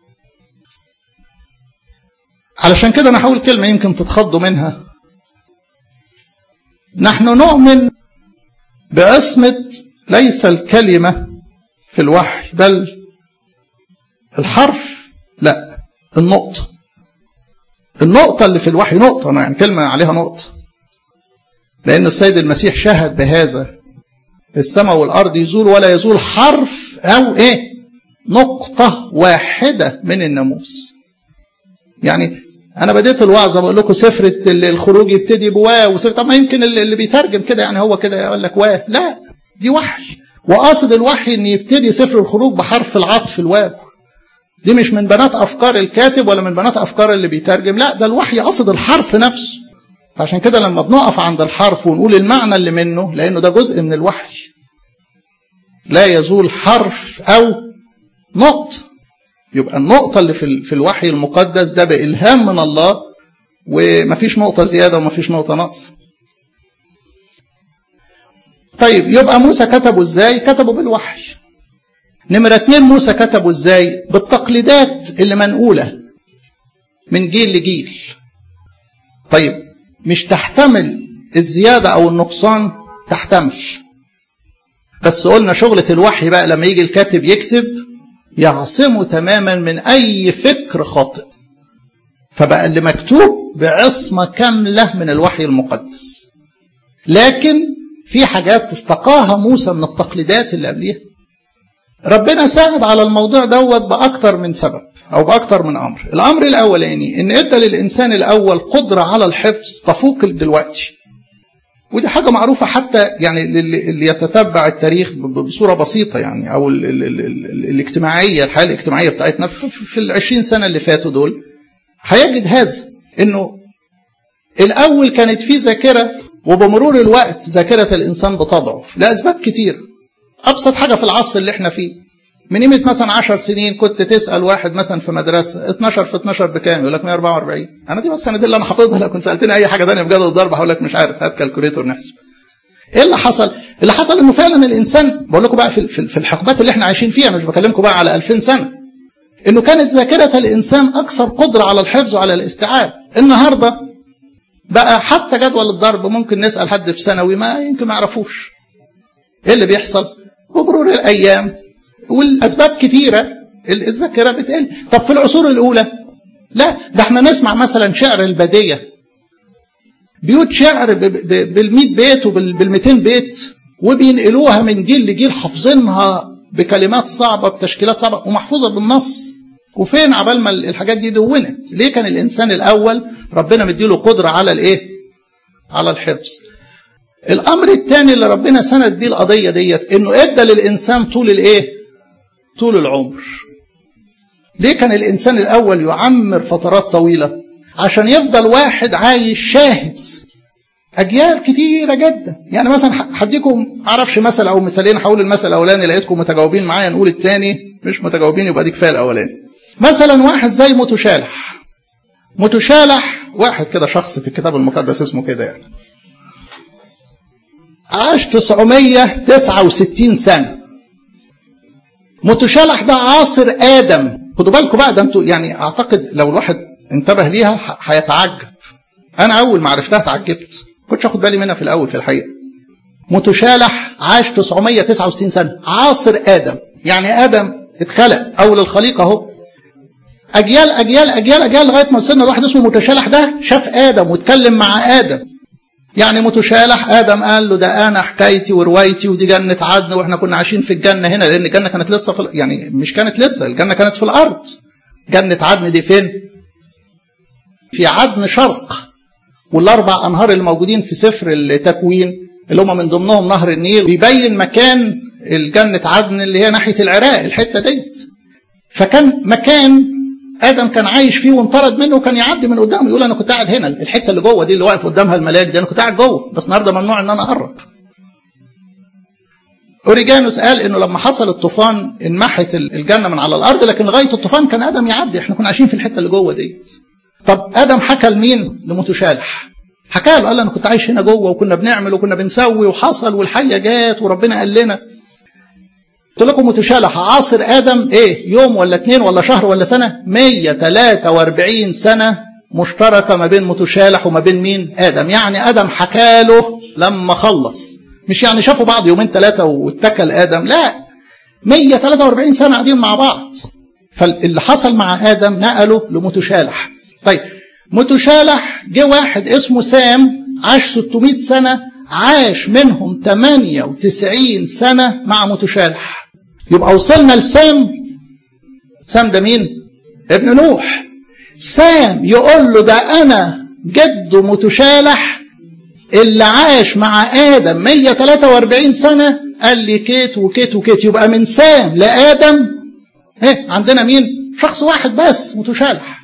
علشان كده أنا هقول كلمة يمكن تتخضوا منها نحن نؤمن بعصمة ليس الكلمة في الوحي بل الحرف لا النقطة النقطة اللي في الوحي نقطة يعني كلمة عليها نقطة لأن السيد المسيح شهد بهذا السماء والأرض يزول ولا يزول حرف أو إيه نقطة واحدة من الناموس يعني أنا بديت الوعظة بقول لكم سفر الخروج يبتدي بواو وسفر طب ما يمكن اللي بيترجم كده يعني هو كده يقول لك واه لا دي وحي وقاصد الوحي ان يبتدي سفر الخروج بحرف العطف الواو دي مش من بنات افكار الكاتب ولا من بنات افكار اللي بيترجم لا ده الوحي قاصد الحرف نفسه فعشان كده لما بنقف عند الحرف ونقول المعنى اللي منه لانه ده جزء من الوحي لا يزول حرف او نقطه يبقى النقطه اللي في في الوحي المقدس ده بالهام من الله ومفيش نقطه زياده ومفيش نقطه نقص طيب يبقى موسى كتبه ازاي كتبه بالوحي نمرة اتنين موسى كتبه ازاي بالتقليدات اللي منقولة من جيل لجيل طيب مش تحتمل الزيادة او النقصان تحتمل بس قلنا شغلة الوحي بقى لما يجي الكاتب يكتب يعصمه تماما من اي فكر خاطئ فبقى اللي مكتوب بعصمة كاملة من الوحي المقدس لكن في حاجات استقاها موسى من التقليدات اللي قبليها ربنا ساعد على الموضوع دوت بأكتر من سبب أو بأكتر من أمر الأمر الأولاني إن إدى للإنسان الأول قدرة على الحفظ تفوق دلوقتي ودي حاجة معروفة حتى يعني اللي يتتبع التاريخ بصورة بسيطة يعني أو ال ال ال ال الاجتماعية الحياة الاجتماعية بتاعتنا في العشرين سنة اللي فاتوا دول هيجد هذا إنه الأول كانت في ذاكرة وبمرور الوقت ذاكرة الإنسان بتضعف لأسباب كتير أبسط حاجة في العصر اللي احنا فيه من قيمة مثلا 10 سنين كنت تسأل واحد مثلا في مدرسة 12 في 12 بكام يقول لك 144 أنا دي بس السنة دي اللي أنا حافظها لو كنت سألتني أي حاجة ثانيه بجد الضرب هقول لك مش عارف هات كالكوليتور نحسب ايه اللي حصل اللي حصل انه فعلا الانسان بقول لكم بقى في في الحقبات اللي احنا عايشين فيها مش بكلمكم بقى على 2000 سنه انه كانت ذاكره الانسان اكثر قدره على الحفظ وعلى الاستيعاب النهارده بقى حتى جدول الضرب ممكن نسال حد في ثانوي ما يمكن ما يعرفوش ايه اللي بيحصل بمرور الايام والاسباب كتيره الذاكره بتقل طب في العصور الاولى لا ده احنا نسمع مثلا شعر الباديه بيوت شعر بال100 بيت وبال200 بيت وبينقلوها من جيل لجيل حافظينها بكلمات صعبه بتشكيلات صعبه ومحفوظه بالنص وفين عبال ما الحاجات دي دونت ليه كان الانسان الاول ربنا مديله قدره على الايه على الحفظ الامر الثاني اللي ربنا سند بيه القضيه ديت انه ادى للانسان طول الايه طول العمر ليه كان الانسان الاول يعمر فترات طويله عشان يفضل واحد عايش شاهد اجيال كتيره جدا يعني مثلا هديكم معرفش مثل او مثالين هقول المثل الاولاني لقيتكم متجاوبين معايا نقول الثاني مش متجاوبين يبقى دي كفايه الاولاني مثلا واحد زي متشالح متشالح واحد كده شخص في الكتاب المقدس اسمه كده يعني عاش 969 سنه متشالح ده عاصر ادم خدوا بالكم بقى ده انتوا يعني اعتقد لو الواحد انتبه ليها هيتعجب انا اول ما عرفتها اتعجبت كنتش اخد بالي منها في الاول في الحقيقه متشالح عاش 969 سنه عاصر ادم يعني ادم اتخلق اول الخليقه اهو اجيال اجيال اجيال اجيال لغايه ما وصلنا لواحد اسمه متشالح ده شاف ادم واتكلم مع ادم يعني متشالح ادم قال له ده انا حكايتي وروايتي ودي جنه عدن واحنا كنا عايشين في الجنه هنا لان الجنه كانت لسه في يعني مش كانت لسه الجنه كانت في الارض جنه عدن دي فين في عدن شرق والاربع انهار الموجودين في سفر التكوين اللي هم من ضمنهم نهر النيل بيبين مكان الجنه عدن اللي هي ناحيه العراق الحته ديت فكان مكان ادم كان عايش فيه وانطرد منه وكان يعدي من قدامه يقول انا كنت قاعد هنا الحته اللي جوه دي اللي واقف قدامها الملاك دي انا كنت قاعد جوه بس النهارده ممنوع ان انا اقرب اوريجانوس قال انه لما حصل الطوفان انمحت الجنه من على الارض لكن لغايه الطوفان كان ادم يعدي احنا كنا عايشين في الحته اللي جوه ديت طب ادم حكى لمين لمتشالح حكى له قال انا كنت عايش هنا جوه وكنا بنعمل وكنا بنسوي وحصل والحيه جات وربنا قال لنا قلت لكم متشالح عاصر ادم ايه يوم ولا اتنين ولا شهر ولا سنه 143 سنه مشتركه ما بين متشالح وما بين مين ادم يعني ادم حكى له لما خلص مش يعني شافوا بعض يومين ثلاثه واتكل ادم لا 143 سنه قاعدين مع بعض فاللي حصل مع ادم نقله لمتشالح طيب متشالح جه واحد اسمه سام عاش 600 سنه عاش منهم 98 سنه مع متشالح يبقى وصلنا لسام سام ده مين ابن نوح سام يقول له ده انا جد متشالح اللي عاش مع ادم 143 سنه قال لي كيت وكيت وكيت يبقى من سام لادم ايه عندنا مين شخص واحد بس متشالح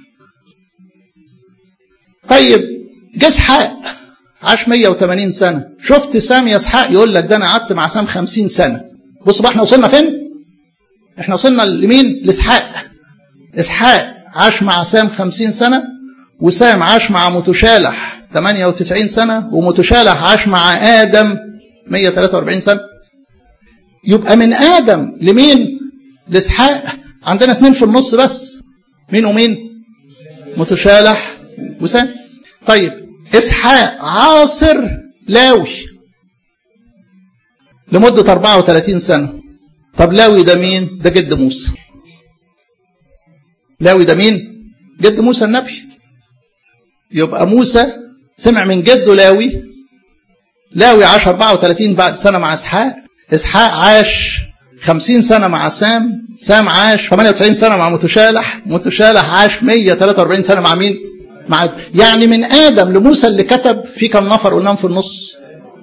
طيب جه اسحاق عاش 180 سنه شفت سام يا اسحاق يقول لك ده انا قعدت مع سام 50 سنه بص بقى احنا وصلنا فين احنا وصلنا لمين لاسحاق اسحاق عاش مع سام 50 سنه وسام عاش مع متشالح 98 سنه ومتشالح عاش مع ادم 143 سنه يبقى من ادم لمين لاسحاق عندنا اتنين في النص بس مين ومين متشالح وسام طيب اسحاق عاصر لاوي لمدة 34 سنة طب لاوي ده مين ده جد موسى لاوي ده مين جد موسى النبي يبقى موسى سمع من جده لاوي لاوي عاش 34 بعد سنة مع اسحاق اسحاق عاش 50 سنة مع سام سام عاش 98 سنة مع متشالح متشالح عاش 143 سنة مع مين مع يعني من آدم لموسى اللي كتب في كم نفر قلناهم في النص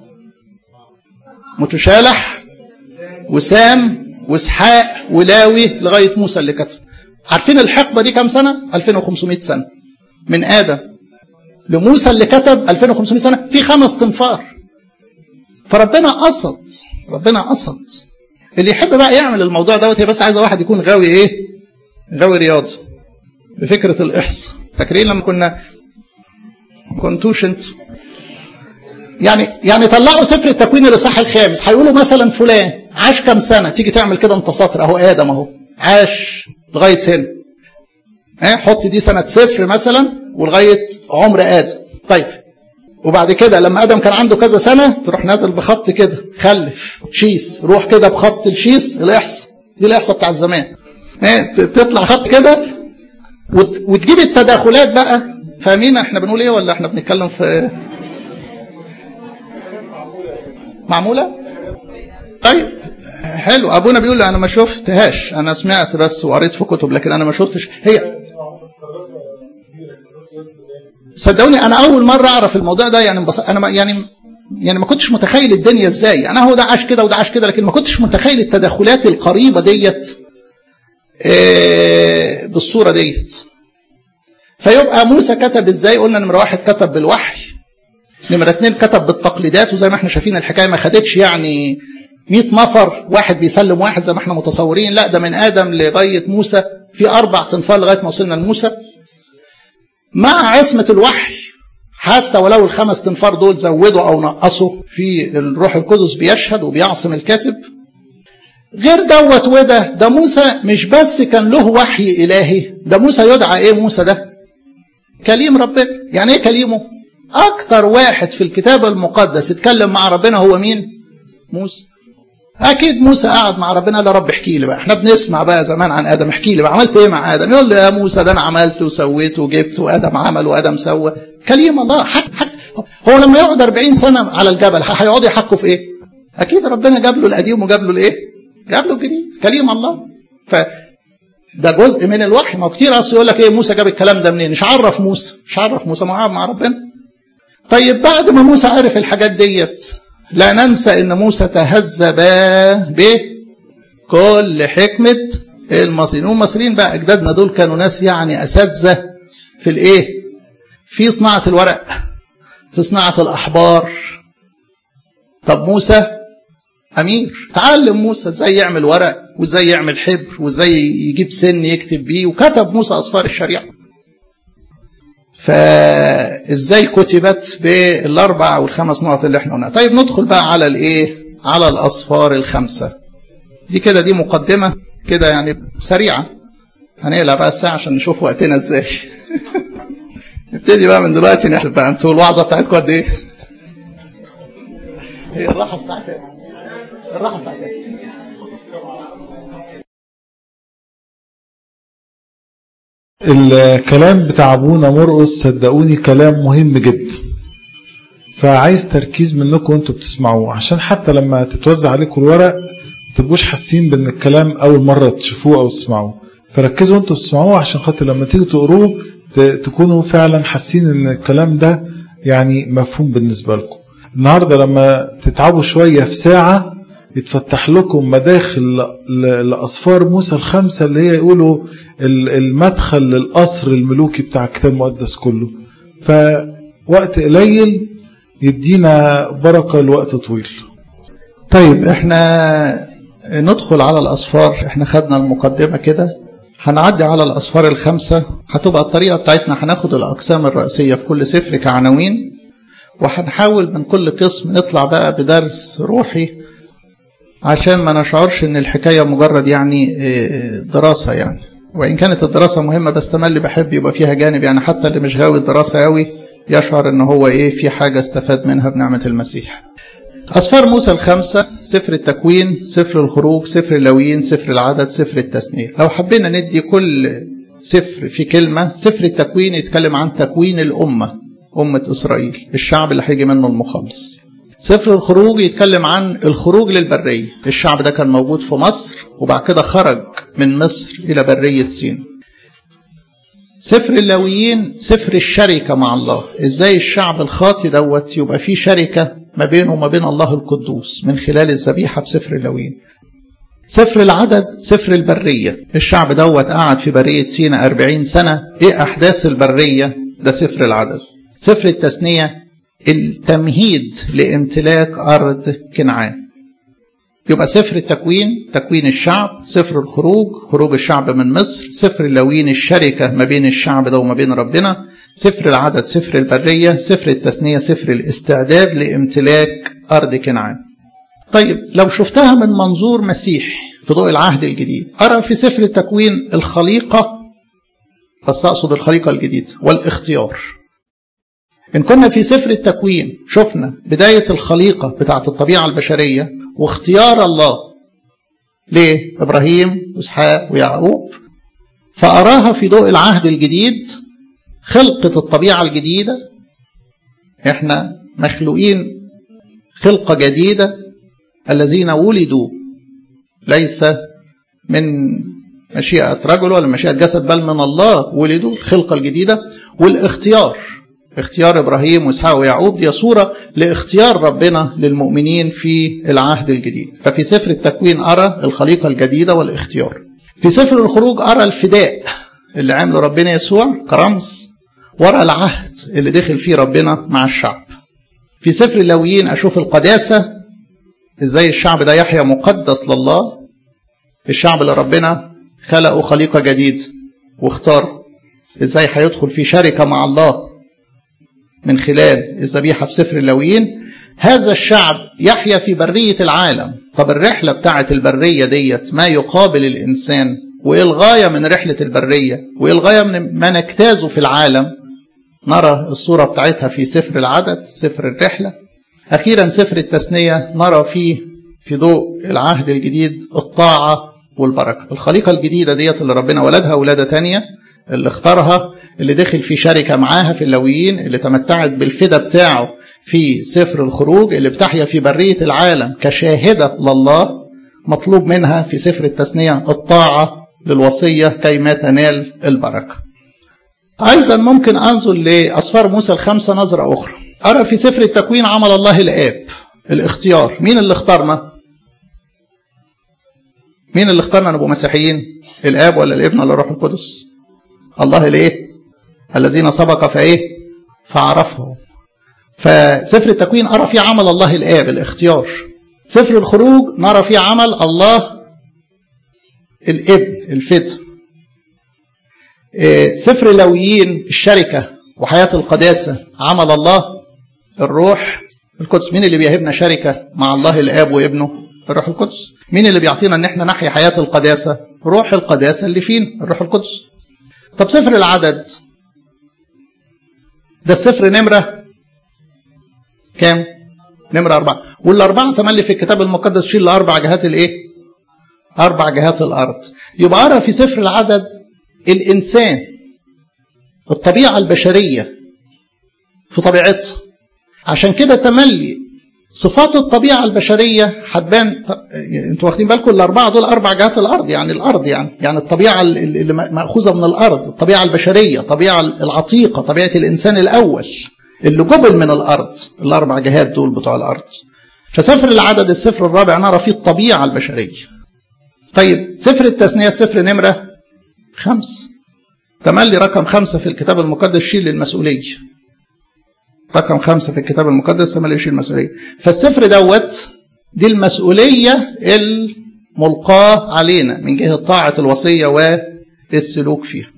متشالح وسام واسحاق ولاوي لغاية موسى اللي كتب عارفين الحقبة دي كم سنة 2500 سنة من آدم لموسى اللي كتب 2500 سنة في خمس تنفار فربنا قصد ربنا قصد اللي يحب بقى يعمل الموضوع دوت هي بس عايزه واحد يكون غاوي ايه غاوي رياضه بفكره الاحصاء فاكرين لما كنا كنتوش انتوا يعني يعني طلعوا سفر التكوين الاصحاح الخامس هيقولوا مثلا فلان عاش كام سنه تيجي تعمل كده انت سطر اهو ادم اهو عاش لغايه هنا ها حط دي سنه صفر مثلا ولغايه عمر ادم طيب وبعد كده لما ادم كان عنده كذا سنه تروح نازل بخط كده خلف شيس روح كده بخط الشيس الاحصاء دي الاحصاء بتاع زمان تطلع خط كده وتجيب التداخلات بقى فاهمين احنا بنقول ايه ولا احنا بنتكلم في معموله طيب حلو ابونا بيقول انا ما شفتهاش انا سمعت بس وقريت في كتب لكن انا ما شفتش هي صدقوني انا اول مره اعرف الموضوع ده يعني بص... انا ما يعني يعني ما كنتش متخيل الدنيا ازاي انا هو ده عاش كده وده عاش كده لكن ما كنتش متخيل التداخلات القريبه ديت إيه بالصوره ديت فيبقى موسى كتب ازاي قلنا نمره واحد كتب بالوحي نمره اثنين كتب بالتقليدات وزي ما احنا شايفين الحكايه ما خدتش يعني 100 نفر واحد بيسلم واحد زي ما احنا متصورين لا ده من ادم لغايه موسى في اربع تنفار لغايه ما وصلنا لموسى مع عصمه الوحي حتى ولو الخمس تنفار دول زودوا او نقصوا في الروح القدس بيشهد وبيعصم الكاتب غير دوت وده ده موسى مش بس كان له وحي الهي ده موسى يدعى ايه موسى ده كليم ربنا يعني ايه كليمه اكتر واحد في الكتاب المقدس اتكلم مع ربنا هو مين موسى اكيد موسى قعد مع ربنا قال يا رب احكي لي بقى احنا بنسمع بقى زمان عن ادم احكي لي بقى عملت ايه مع ادم يقول لي يا موسى ده انا عملت وسويت وجبت وادم عمل وادم سوى كليم الله حك حك هو لما يقعد 40 سنه على الجبل هيقعد يحكوا في ايه اكيد ربنا جاب له القديم وجاب له الايه جاب له الجديد كليم الله ف ده جزء من الوحي ما كتير اصل يقول لك ايه موسى جاب الكلام ده منين مش عرف موسى مش عرف موسى ما مع ربنا طيب بعد ما موسى عرف الحاجات ديت لا ننسى ان موسى تهذب بكل حكمة المصريين والمصريين بقى اجدادنا دول كانوا ناس يعني اساتذة في الايه في صناعة الورق في صناعة الاحبار طب موسى امير تعلم موسى ازاي يعمل ورق وازاي يعمل حبر وازاي يجيب سن يكتب بيه وكتب موسى اسفار الشريعه فازاي كتبت بالاربع او الخمس نقط اللي احنا قلناها طيب ندخل بقى على الايه على الاصفار الخمسه دي كده دي مقدمه كده يعني سريعه هنقلع بقى الساعه عشان نشوف وقتنا ازاي نبتدي بقى من دلوقتي نحسب بقى انتوا الوعظه بتاعتكم قد ايه هي الراحه الساعه كام الراحه الساعه كام
الكلام بتاع ابونا مرقص صدقوني كلام مهم جدا فعايز تركيز منكم وانتوا بتسمعوه عشان حتى لما تتوزع عليكم الورق ما تبقوش حاسين بان الكلام اول مره تشوفوه او تسمعوه فركزوا وانتوا بتسمعوه عشان خاطر لما تيجوا تقروه تكونوا فعلا حاسين ان الكلام ده يعني مفهوم بالنسبه لكم النهارده لما تتعبوا شويه في ساعه يتفتح لكم مداخل لأصفار موسى الخمسة اللي هي يقولوا المدخل للقصر الملوكي بتاع الكتاب المقدس كله فوقت قليل يدينا بركة لوقت طويل
طيب احنا ندخل على الأصفار احنا خدنا المقدمة كده هنعدي على الأصفار الخمسة هتبقى الطريقة بتاعتنا هناخد الأقسام الرئيسية في كل سفر كعناوين وهنحاول من كل قسم نطلع بقى بدرس روحي عشان ما نشعرش ان الحكايه مجرد يعني دراسه يعني وان كانت الدراسه مهمه بس تملي بحب يبقى فيها جانب يعني حتى اللي مش غاوي الدراسه قوي يشعر ان هو ايه في حاجه استفاد منها بنعمه المسيح. اسفار موسى الخمسه سفر التكوين، سفر الخروج، سفر اللويين، سفر العدد، سفر التثنيه. لو حبينا ندي كل سفر في كلمه، سفر التكوين يتكلم عن تكوين الامه، امه اسرائيل، الشعب اللي هيجي منه المخلص. سفر الخروج يتكلم عن الخروج للبرية الشعب ده كان موجود في مصر وبعد كده خرج من مصر إلى برية سين سفر اللاويين سفر الشركة مع الله ازاي الشعب الخاطي دوت يبقى فيه شركة ما بينه وما بين الله القدوس من خلال الذبيحة في سفر اللاويين سفر العدد سفر البرية الشعب دوت قعد في برية سينا أربعين سنة ايه أحداث البرية ده سفر العدد سفر التثنية التمهيد لامتلاك أرض كنعان يبقى سفر التكوين تكوين الشعب سفر الخروج خروج الشعب من مصر سفر اللوين الشركة ما بين الشعب ده وما بين ربنا سفر العدد سفر البرية سفر التثنية سفر الاستعداد لامتلاك أرض كنعان طيب لو شفتها من منظور مسيح في ضوء العهد الجديد أرى في سفر التكوين الخليقة بس أقصد الخليقة الجديدة والاختيار إن كنا في سفر التكوين شفنا بداية الخليقة بتاعة الطبيعة البشرية واختيار الله لإبراهيم وإسحاق ويعقوب فأراها في ضوء العهد الجديد خلقة الطبيعة الجديدة احنا مخلوقين خلقة جديدة الذين ولدوا ليس من مشيئة رجل ولا مشيئة جسد بل من الله ولدوا الخلقة الجديدة والاختيار اختيار إبراهيم وإسحاق ويعقوب دي صورة لاختيار ربنا للمؤمنين في العهد الجديد ففي سفر التكوين أرى الخليقة الجديدة والاختيار في سفر الخروج أرى الفداء اللي عمله ربنا يسوع كرمز ورا العهد اللي دخل فيه ربنا مع الشعب في سفر اللاويين أشوف القداسة ازاي الشعب ده يحيا مقدس لله الشعب اللي ربنا خلقه خليقة جديد واختار ازاي هيدخل في شركة مع الله من خلال الذبيحة في سفر اللاويين هذا الشعب يحيا في برية العالم طب الرحلة بتاعة البرية ديت ما يقابل الإنسان وإيه الغاية من رحلة البرية وإيه الغاية من ما نجتازه في العالم نرى الصورة بتاعتها في سفر العدد سفر الرحلة أخيرا سفر التثنية نرى فيه في ضوء العهد الجديد الطاعة والبركة الخليقة الجديدة ديت اللي ربنا ولدها ولادة تانية اللي اختارها اللي دخل في شركة معاها في اللويين اللي تمتعت بالفدا بتاعه في سفر الخروج اللي بتحيا في برية العالم كشاهدة لله مطلوب منها في سفر التثنية الطاعة للوصية كيما تنال البركة أيضا ممكن أنظر لأسفار موسى الخمسة نظرة أخرى أرى في سفر التكوين عمل الله الآب الاختيار مين اللي اختارنا مين اللي اختارنا نبقى مسيحيين الآب ولا الابن ولا الروح القدس الله الايه الذين سبق فايه فعرفه فسفر التكوين أرى فيه عمل الله الآب الاختيار سفر الخروج نرى فيه عمل الله الابن الفدء سفر لويين الشركة وحياة القداسة عمل الله الروح القدس مين اللي بيهبنا شركة مع الله الآب وابنه الروح القدس مين اللي بيعطينا ان احنا نحيا حياة القداسة روح القداسة اللي فين الروح القدس طب سفر العدد ده السفر نمرة كام نمرة أربعة والأربعة تملي في الكتاب المقدس شيل لأربع جهات الإيه أربع جهات الأرض يبقى أرى في سفر العدد الإنسان الطبيعة البشرية في طبيعتها عشان كده تملي صفات الطبيعة البشرية هتبان انتوا واخدين بالكم الأربعة دول أربع جهات الأرض يعني الأرض يعني يعني الطبيعة اللي مأخوذة من الأرض الطبيعة البشرية الطبيعة العتيقة طبيعة الإنسان الأول اللي جبل من الأرض الأربع جهات دول بتوع الأرض فسفر العدد السفر الرابع نرى فيه الطبيعة البشرية طيب سفر التثنية السفر نمرة خمس تملي رقم خمسة في الكتاب المقدس شيل المسؤولية رقم خمسة في الكتاب المقدس تملي يشيل المسؤولية فالسفر دوت دي المسؤولية الملقاة علينا من جهة طاعة الوصية والسلوك فيها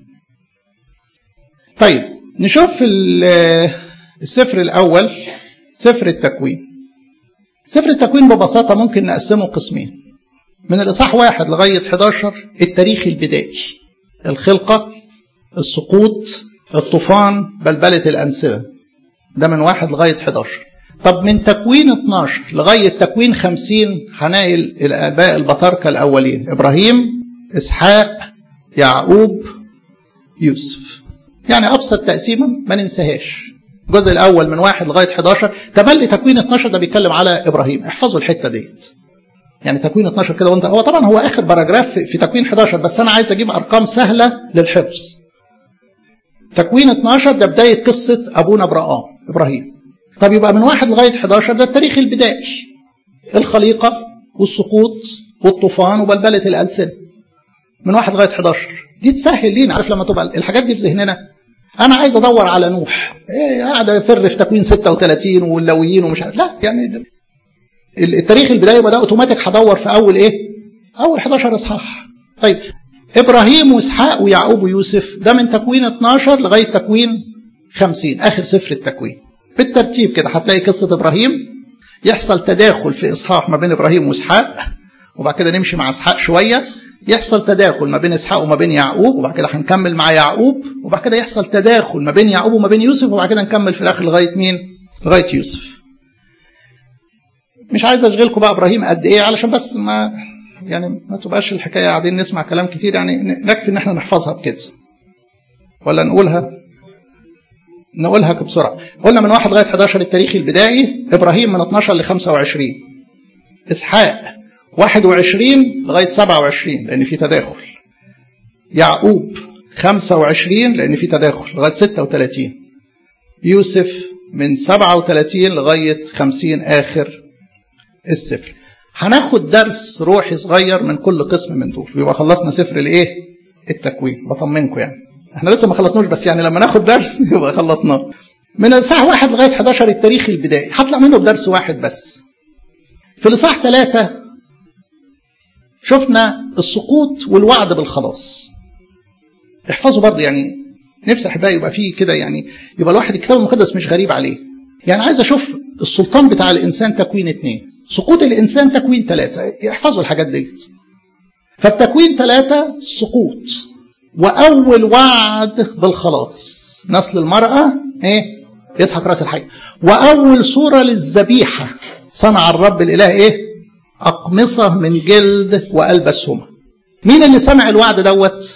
طيب نشوف السفر الأول سفر التكوين سفر التكوين ببساطة ممكن نقسمه قسمين من الإصحاح واحد لغاية 11 التاريخ البدائي الخلقة السقوط الطوفان بلبلة الأنسنة ده من واحد لغاية 11 طب من تكوين 12 لغاية تكوين 50 هنلاقي الآباء البطاركة الأولين إبراهيم إسحاق يعقوب يوسف يعني أبسط تقسيمة ما ننساهاش الجزء الأول من واحد لغاية 11 تملي تكوين 12 ده بيتكلم على إبراهيم احفظوا الحتة ديت يعني تكوين 12 كده وانت هو طبعا هو اخر باراجراف في تكوين 11 بس انا عايز اجيب ارقام سهله للحفظ تكوين 12 ده بدايه قصه ابونا ابراهام ابراهيم طب يبقى من واحد لغايه 11 ده التاريخ البدائي الخليقه والسقوط والطوفان وبلبله الالسنه من واحد لغايه 11 دي تسهل لينا عارف لما تبقى الحاجات دي في ذهننا انا عايز ادور على نوح ايه قاعد افر في تكوين 36 واللويين ومش عارف لا يعني التاريخ البدايه يبقى ده اوتوماتيك هدور في اول ايه؟ اول 11 اصحاح. طيب ابراهيم واسحاق ويعقوب ويوسف ده من تكوين 12 لغايه تكوين خمسين آخر سفر التكوين بالترتيب كده هتلاقي قصة إبراهيم يحصل تداخل في إصحاح ما بين إبراهيم وإسحاق وبعد كده نمشي مع إسحاق شوية يحصل تداخل ما بين إسحاق وما بين يعقوب وبعد كده هنكمل مع يعقوب وبعد كده يحصل تداخل ما بين يعقوب وما بين يوسف وبعد كده نكمل في الآخر لغاية مين؟ لغاية يوسف مش عايز اشغلكم بقى ابراهيم قد ايه علشان بس ما يعني ما تبقاش الحكايه قاعدين نسمع كلام كتير يعني نكفي ان احنا نحفظها بكده ولا نقولها نقولها بسرعه قلنا من 1 لغايه 11 التاريخ البدائي ابراهيم من 12 ل 25 اسحاق 21 لغايه 27 لان في تداخل يعقوب 25 لان في تداخل لغايه 36 يوسف من 37 لغايه 50 اخر السفر هناخد درس روحي صغير من كل قسم من دول يبقى خلصنا سفر الايه التكوين بطمنكم يعني احنا لسه ما خلصناش بس يعني لما ناخد درس يبقى خلصناه من الاصحاح واحد لغايه 11 التاريخ البدائي هطلع منه بدرس واحد بس في الاصحاح ثلاثة شفنا السقوط والوعد بالخلاص احفظوا برضه يعني نفسي احبائي يبقى فيه كده يعني يبقى الواحد الكتاب المقدس مش غريب عليه يعني عايز اشوف السلطان بتاع الانسان تكوين اثنين سقوط الانسان تكوين ثلاثه احفظوا الحاجات ديت ففي تكوين ثلاثه سقوط واول وعد بالخلاص نسل المراه ايه يسحق راس الحي واول صوره للذبيحه صنع الرب الاله ايه اقمصه من جلد والبسهما مين اللي سمع الوعد دوت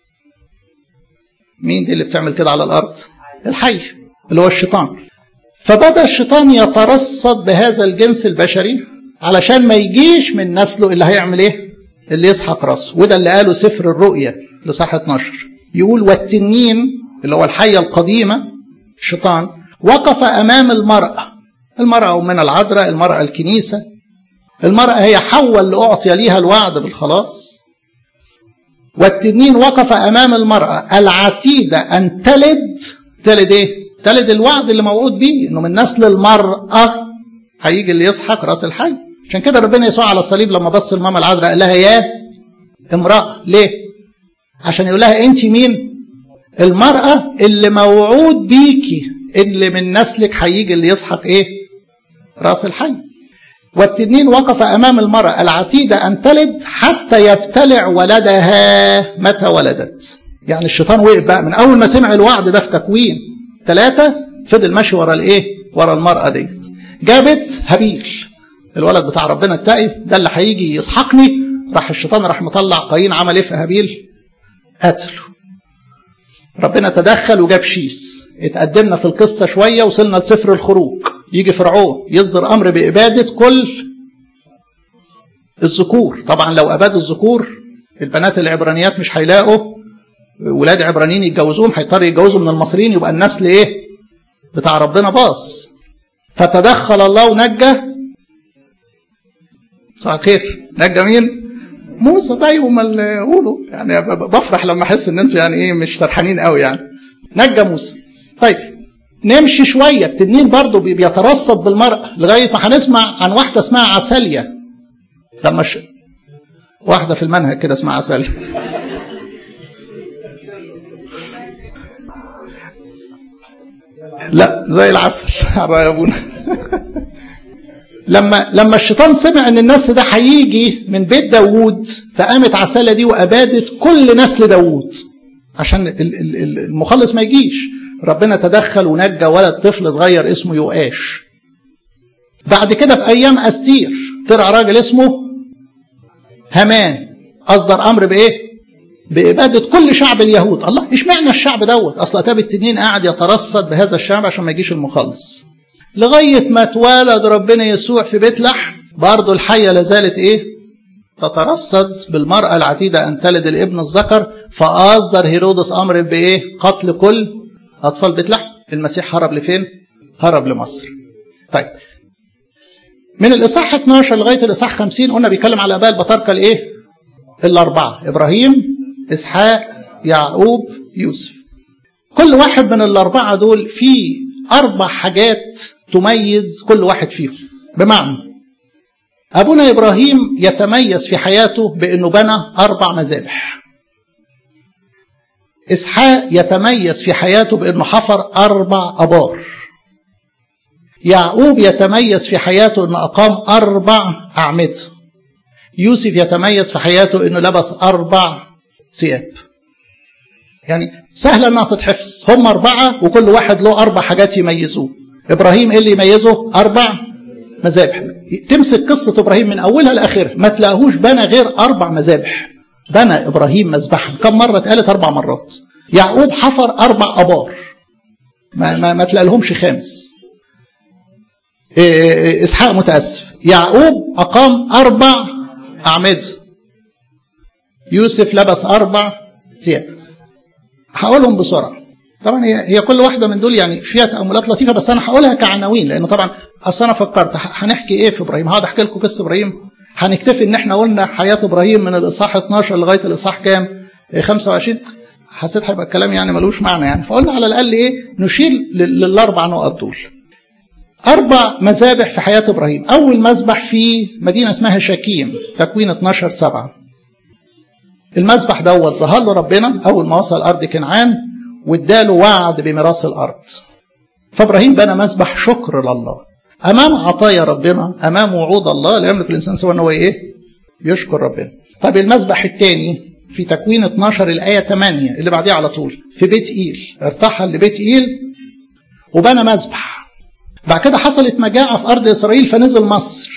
مين دي اللي بتعمل كده على الارض الحي اللي هو الشيطان فبدا الشيطان يترصد بهذا الجنس البشري علشان ما يجيش من نسله اللي هيعمل ايه اللي يسحق راسه وده اللي قاله سفر الرؤيا لصح 12 يقول والتنين اللي هو الحيه القديمه الشيطان وقف امام المراه المراه من العذراء المراه الكنيسه المراه هي حواء اللي اعطي ليها الوعد بالخلاص والتنين وقف امام المراه العتيده ان تلد تلد ايه تلد الوعد اللي موعود بيه انه من نسل المراه هيجي اللي يسحق راس الحي عشان كده ربنا يسوع على الصليب لما بص الماما العذراء قال لها يا امراه ليه عشان يقول لها انت مين المراه اللي موعود بيكي اللي من نسلك هيجي اللي يسحق ايه راس الحي والتنين وقف امام المراه العتيده ان تلد حتى يبتلع ولدها متى ولدت يعني الشيطان وقف بقى من اول ما سمع الوعد ده في تكوين ثلاثة فضل ماشي ورا الايه ورا المرأة ديت جابت هابيل الولد بتاع ربنا التقي ده اللي هيجي يسحقني راح الشيطان راح مطلع قايين عمل ايه في هابيل قتله ربنا تدخل وجاب شيس اتقدمنا في القصة شوية وصلنا لسفر الخروج يجي فرعون يصدر أمر بإبادة كل الذكور طبعا لو أباد الذكور البنات العبرانيات مش هيلاقوا ولاد عبرانيين يتجوزوهم هيضطروا يتجوزوا من المصريين يبقى النسل ايه بتاع ربنا باص فتدخل الله ونجى صباح الخير نجى مين موسى طيب امال قولوا يعني بفرح لما احس ان انتوا يعني ايه مش سرحانين قوي يعني نجى موسى طيب نمشي شويه التنين برضه بيترصد بالمراه لغايه ما هنسمع عن واحده اسمها عساليه لما ش... واحده في المنهج كده اسمها عساليه لا زي العسل يا ابونا لما لما الشيطان سمع ان النسل ده هيجي من بيت داوود فقامت عسالة دي وابادت كل نسل داوود عشان المخلص ما يجيش ربنا تدخل ونجى ولد طفل صغير اسمه يؤاش بعد كده في ايام استير طلع راجل اسمه هامان اصدر امر بايه بإبادة كل شعب اليهود الله اشمعنى الشعب دوت أصل أتاب التنين قاعد يترصد بهذا الشعب عشان ما يجيش المخلص لغاية ما اتولد ربنا يسوع في بيت لحم برضه الحية لازالت إيه تترصد بالمرأة العتيدة أن تلد الابن الذكر فأصدر هيرودس أمر بإيه قتل كل أطفال بيت لحم المسيح هرب لفين هرب لمصر طيب من الإصحاح 12 لغاية الإصحاح 50 قلنا بيتكلم على آباء البطاركة الإيه الأربعة إبراهيم إسحاق يعقوب يوسف كل واحد من الأربعة دول فيه أربع حاجات تميز كل واحد فيهم بمعنى أبونا إبراهيم يتميز في حياته بأنه بنى أربع مذابح إسحاق يتميز في حياته بأنه حفر أربع أبار يعقوب يتميز في حياته أنه أقام أربع أعمدة يوسف يتميز في حياته أنه لبس أربع ثياب يعني سهلة أنها تتحفظ هم أربعة وكل واحد له أربع حاجات يميزوه إبراهيم إيه اللي يميزه أربع مذابح تمسك قصة إبراهيم من أولها لآخرها ما تلاقوش بنى غير أربع مذابح بنى إبراهيم مذبحا كم مرة اتقالت أربع مرات يعقوب حفر أربع أبار ما, ما, ما تلاقي لهمش خامس إيه إسحاق متأسف يعقوب أقام أربع أعمدة يوسف لبس أربع ثياب هقولهم بسرعة طبعا هي هي كل واحدة من دول يعني فيها تأملات لطيفة بس أنا هقولها كعناوين لأنه طبعا أصل أنا فكرت هنحكي إيه في إبراهيم هقعد أحكي لكم قصة إبراهيم هنكتفي إن إحنا قلنا حياة إبراهيم من الإصحاح 12 لغاية الإصحاح كام 25 حسيت هيبقى الكلام يعني ملوش معنى يعني فقلنا على الأقل إيه نشير للأربع نقط دول أربع مذابح في حياة إبراهيم أول مذبح في مدينة اسمها شكيم تكوين 12 سبعة المذبح دوت ظهر له ربنا أول ما وصل أرض كنعان واداله وعد بميراث الأرض فإبراهيم بنى مذبح شكر لله أمام عطايا ربنا أمام وعود الله لا يملك الإنسان سوى أنه إيه يشكر ربنا طب المذبح الثاني في تكوين 12 الآية 8 اللي بعديها على طول في بيت إيل ارتحل لبيت إيل وبنى مذبح بعد كده حصلت مجاعة في أرض إسرائيل فنزل مصر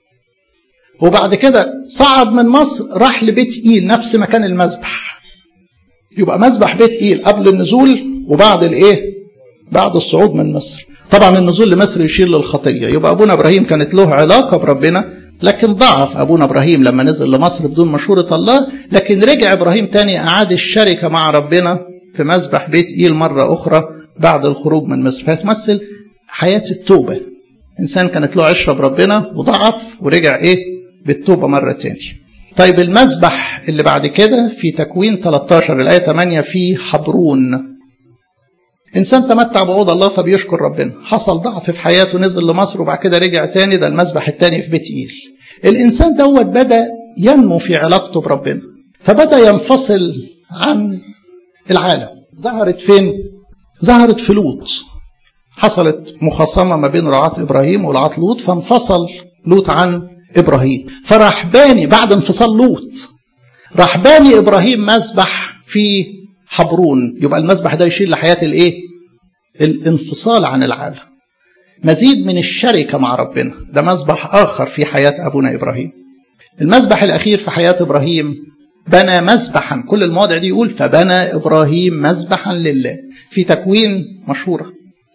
وبعد كده صعد من مصر راح لبيت إيل نفس مكان المذبح يبقى مذبح بيت إيل قبل النزول وبعد الإيه بعد الصعود من مصر طبعا النزول لمصر يشير للخطية يبقى أبونا إبراهيم كانت له علاقة بربنا لكن ضعف أبونا إبراهيم لما نزل لمصر بدون مشورة الله لكن رجع إبراهيم تاني أعاد الشركة مع ربنا في مذبح بيت إيل مرة أخرى بعد الخروج من مصر فتمثل حياة التوبة إنسان كانت له عشرة بربنا وضعف ورجع إيه بالتوبة مرة تاني طيب المذبح اللي بعد كده في تكوين 13 الآية 8 في حبرون إنسان تمتع بعود الله فبيشكر ربنا حصل ضعف في حياته نزل لمصر وبعد كده رجع تاني ده المذبح التاني في بيت إيل الإنسان دوت بدأ ينمو في علاقته بربنا فبدأ ينفصل عن العالم ظهرت فين؟ ظهرت في لوط حصلت مخاصمة ما بين رعاة إبراهيم ورعاة لوط فانفصل لوط عن إبراهيم فراح باني بعد انفصال لوط راح باني إبراهيم مذبح في حبرون يبقى المذبح ده يشير لحياة الإيه؟ الانفصال عن العالم مزيد من الشركة مع ربنا ده مذبح آخر في حياة أبونا إبراهيم المذبح الأخير في حياة إبراهيم بنى مذبحا كل المواضع دي يقول فبنى إبراهيم مذبحا لله في تكوين مشهورة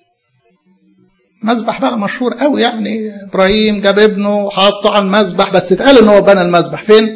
مذبح بقى مشهور قوي يعني ابراهيم جاب ابنه وحطه على المذبح بس اتقال ان هو بنى المذبح فين؟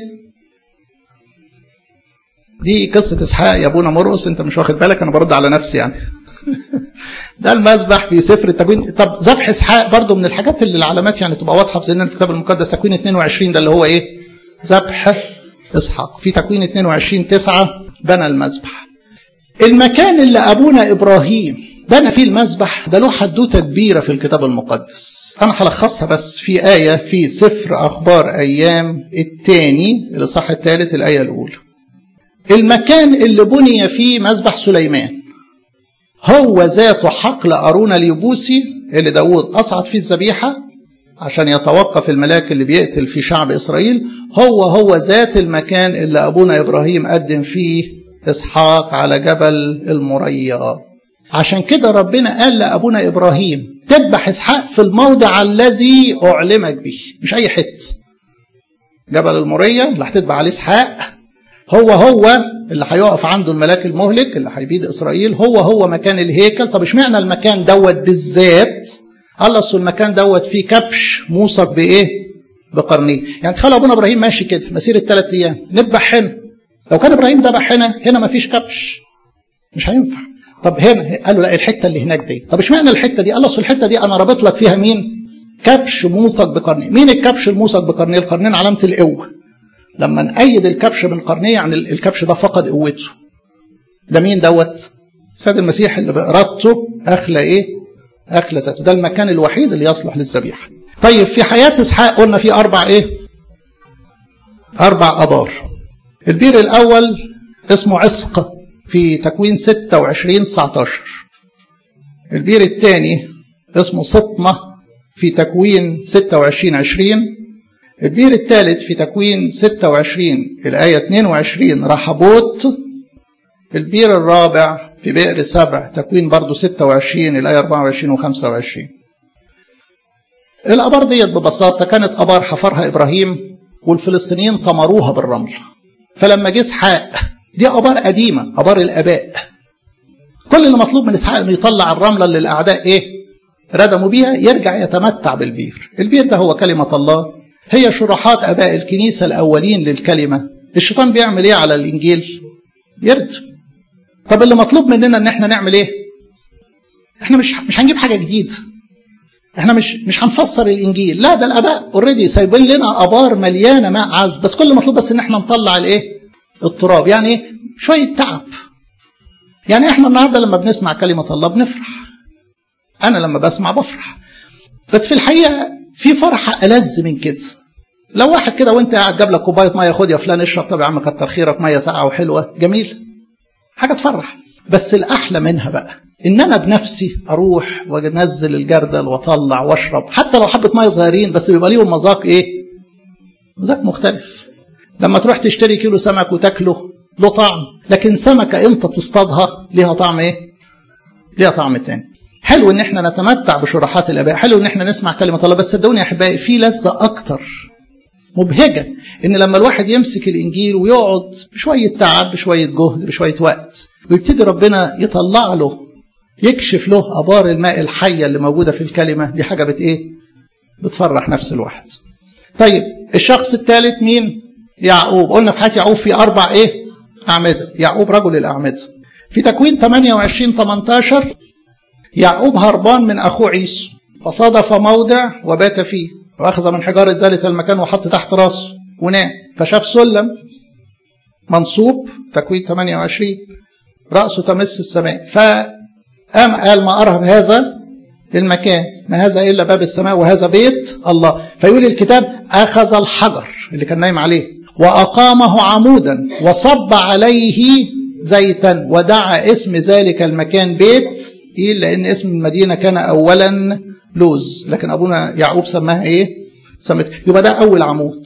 دي قصة اسحاق يا ابونا مرقص انت مش واخد بالك انا برد على نفسي يعني ده المذبح في سفر التكوين طب ذبح اسحاق برضو من الحاجات اللي العلامات يعني تبقى واضحه في ذهننا في الكتاب المقدس تكوين 22 ده اللي هو ايه؟ ذبح اسحاق في تكوين 22 9 بنى المذبح المكان اللي ابونا ابراهيم بنى فيه المذبح ده له حدوته كبيره في الكتاب المقدس انا هلخصها بس في ايه في سفر اخبار ايام الثاني الاصحاح الثالث الايه الاولى المكان اللي بني فيه مذبح سليمان هو ذاته حقل أرون اليبوسي اللي داود أصعد فيه الذبيحة عشان يتوقف الملاك اللي بيقتل في شعب إسرائيل هو هو ذات المكان اللي أبونا إبراهيم قدم فيه إسحاق على جبل المريا عشان كده ربنا قال لأبونا إبراهيم تذبح إسحاق في الموضع الذي أعلمك به مش أي حتة جبل المريا اللي هتتبع عليه إسحاق هو هو اللي هيقف عنده الملاك المهلك اللي هيبيد اسرائيل هو هو مكان الهيكل طب اشمعنى المكان دوت بالذات قال اصل المكان دوت فيه كبش موثق بايه بقرنيه يعني تخيل ابونا ابراهيم ماشي كده مسيره ثلاث ايام نذبح هنا لو كان ابراهيم ذبح هنا هنا ما فيش كبش مش هينفع طب هنا قال له لا الحته اللي هناك دي طب اشمعنى الحته دي قال اصل الحته دي انا رابط لك فيها مين كبش موثق بقرنيه مين الكبش الموثق بقرنيه القرنين علامه القوه لما نأيد الكبش بالقرنية يعني الكبش ده فقد قوته ده مين دوت سيد المسيح اللي بإرادته أخلى إيه أخلى ذاته ده المكان الوحيد اللي يصلح للذبيحة طيب في حياة إسحاق قلنا في أربع إيه أربع أبار البير الأول اسمه عسق في تكوين 26 19 البير الثاني اسمه سطمة في تكوين 26 20 البير الثالث في تكوين 26 الآية 22 رحبوت البير الرابع في بئر سبع تكوين برضو 26 الآية 24 و 25 الآبار ديت ببساطة كانت آبار حفرها إبراهيم والفلسطينيين طمروها بالرمل فلما جه اسحاق دي آبار قديمة آبار الآباء كل اللي مطلوب من اسحاق انه يطلع الرملة اللي الأعداء إيه ردموا بيها يرجع يتمتع بالبير البير ده هو كلمة الله هي شروحات أباء الكنيسة الأولين للكلمة الشيطان بيعمل إيه على الإنجيل يرد طب اللي مطلوب مننا ان احنا نعمل ايه احنا مش مش هنجيب حاجه جديده احنا مش مش هنفسر الانجيل لا ده الاباء اوريدي سايبين لنا ابار مليانه ماء عذب بس كل مطلوب بس ان احنا نطلع الايه التراب يعني ايه شويه تعب يعني احنا النهارده لما بنسمع كلمه الله بنفرح انا لما بسمع بفرح بس في الحقيقه في فرحه ألذ من كده لو واحد كده وانت قاعد جاب لك كوبايه ميه خد يا فلان اشرب طب يا عم كتر خيرك ميه ساقعه وحلوه جميل حاجه تفرح بس الاحلى منها بقى ان انا بنفسي اروح وانزل الجردل واطلع واشرب حتى لو حبه ميه صغيرين بس بيبقى ليهم مذاق ايه مذاق مختلف لما تروح تشتري كيلو سمك وتاكله له طعم لكن سمكه انت تصطادها ليها طعم ايه ليها طعم تاني حلو ان احنا نتمتع بشروحات الاباء حلو ان احنا نسمع كلمه الله بس صدقوني يا احبائي في لذه اكتر مبهجه ان لما الواحد يمسك الانجيل ويقعد بشويه تعب بشويه جهد بشويه وقت ويبتدي ربنا يطلع له يكشف له ابار الماء الحيه اللي موجوده في الكلمه دي حاجه بت ايه بتفرح نفس الواحد طيب الشخص الثالث مين يعقوب قلنا في حياه يعقوب في اربع ايه اعمده يعقوب رجل الاعمده في تكوين 28 18 يعقوب هربان من اخوه عيسو فصادف موضع وبات فيه واخذ من حجاره ذلك المكان وحط تحت راسه ونام فشاف سلم منصوب تكوين 28 راسه تمس السماء فقام قال ما ارهب هذا المكان ما هذا الا باب السماء وهذا بيت الله فيقول الكتاب اخذ الحجر اللي كان نايم عليه واقامه عمودا وصب عليه زيتا ودعا اسم ذلك المكان بيت إيه لأن اسم المدينة كان أولا لوز لكن أبونا يعقوب سماها إيه سمت يبقى ده أول عمود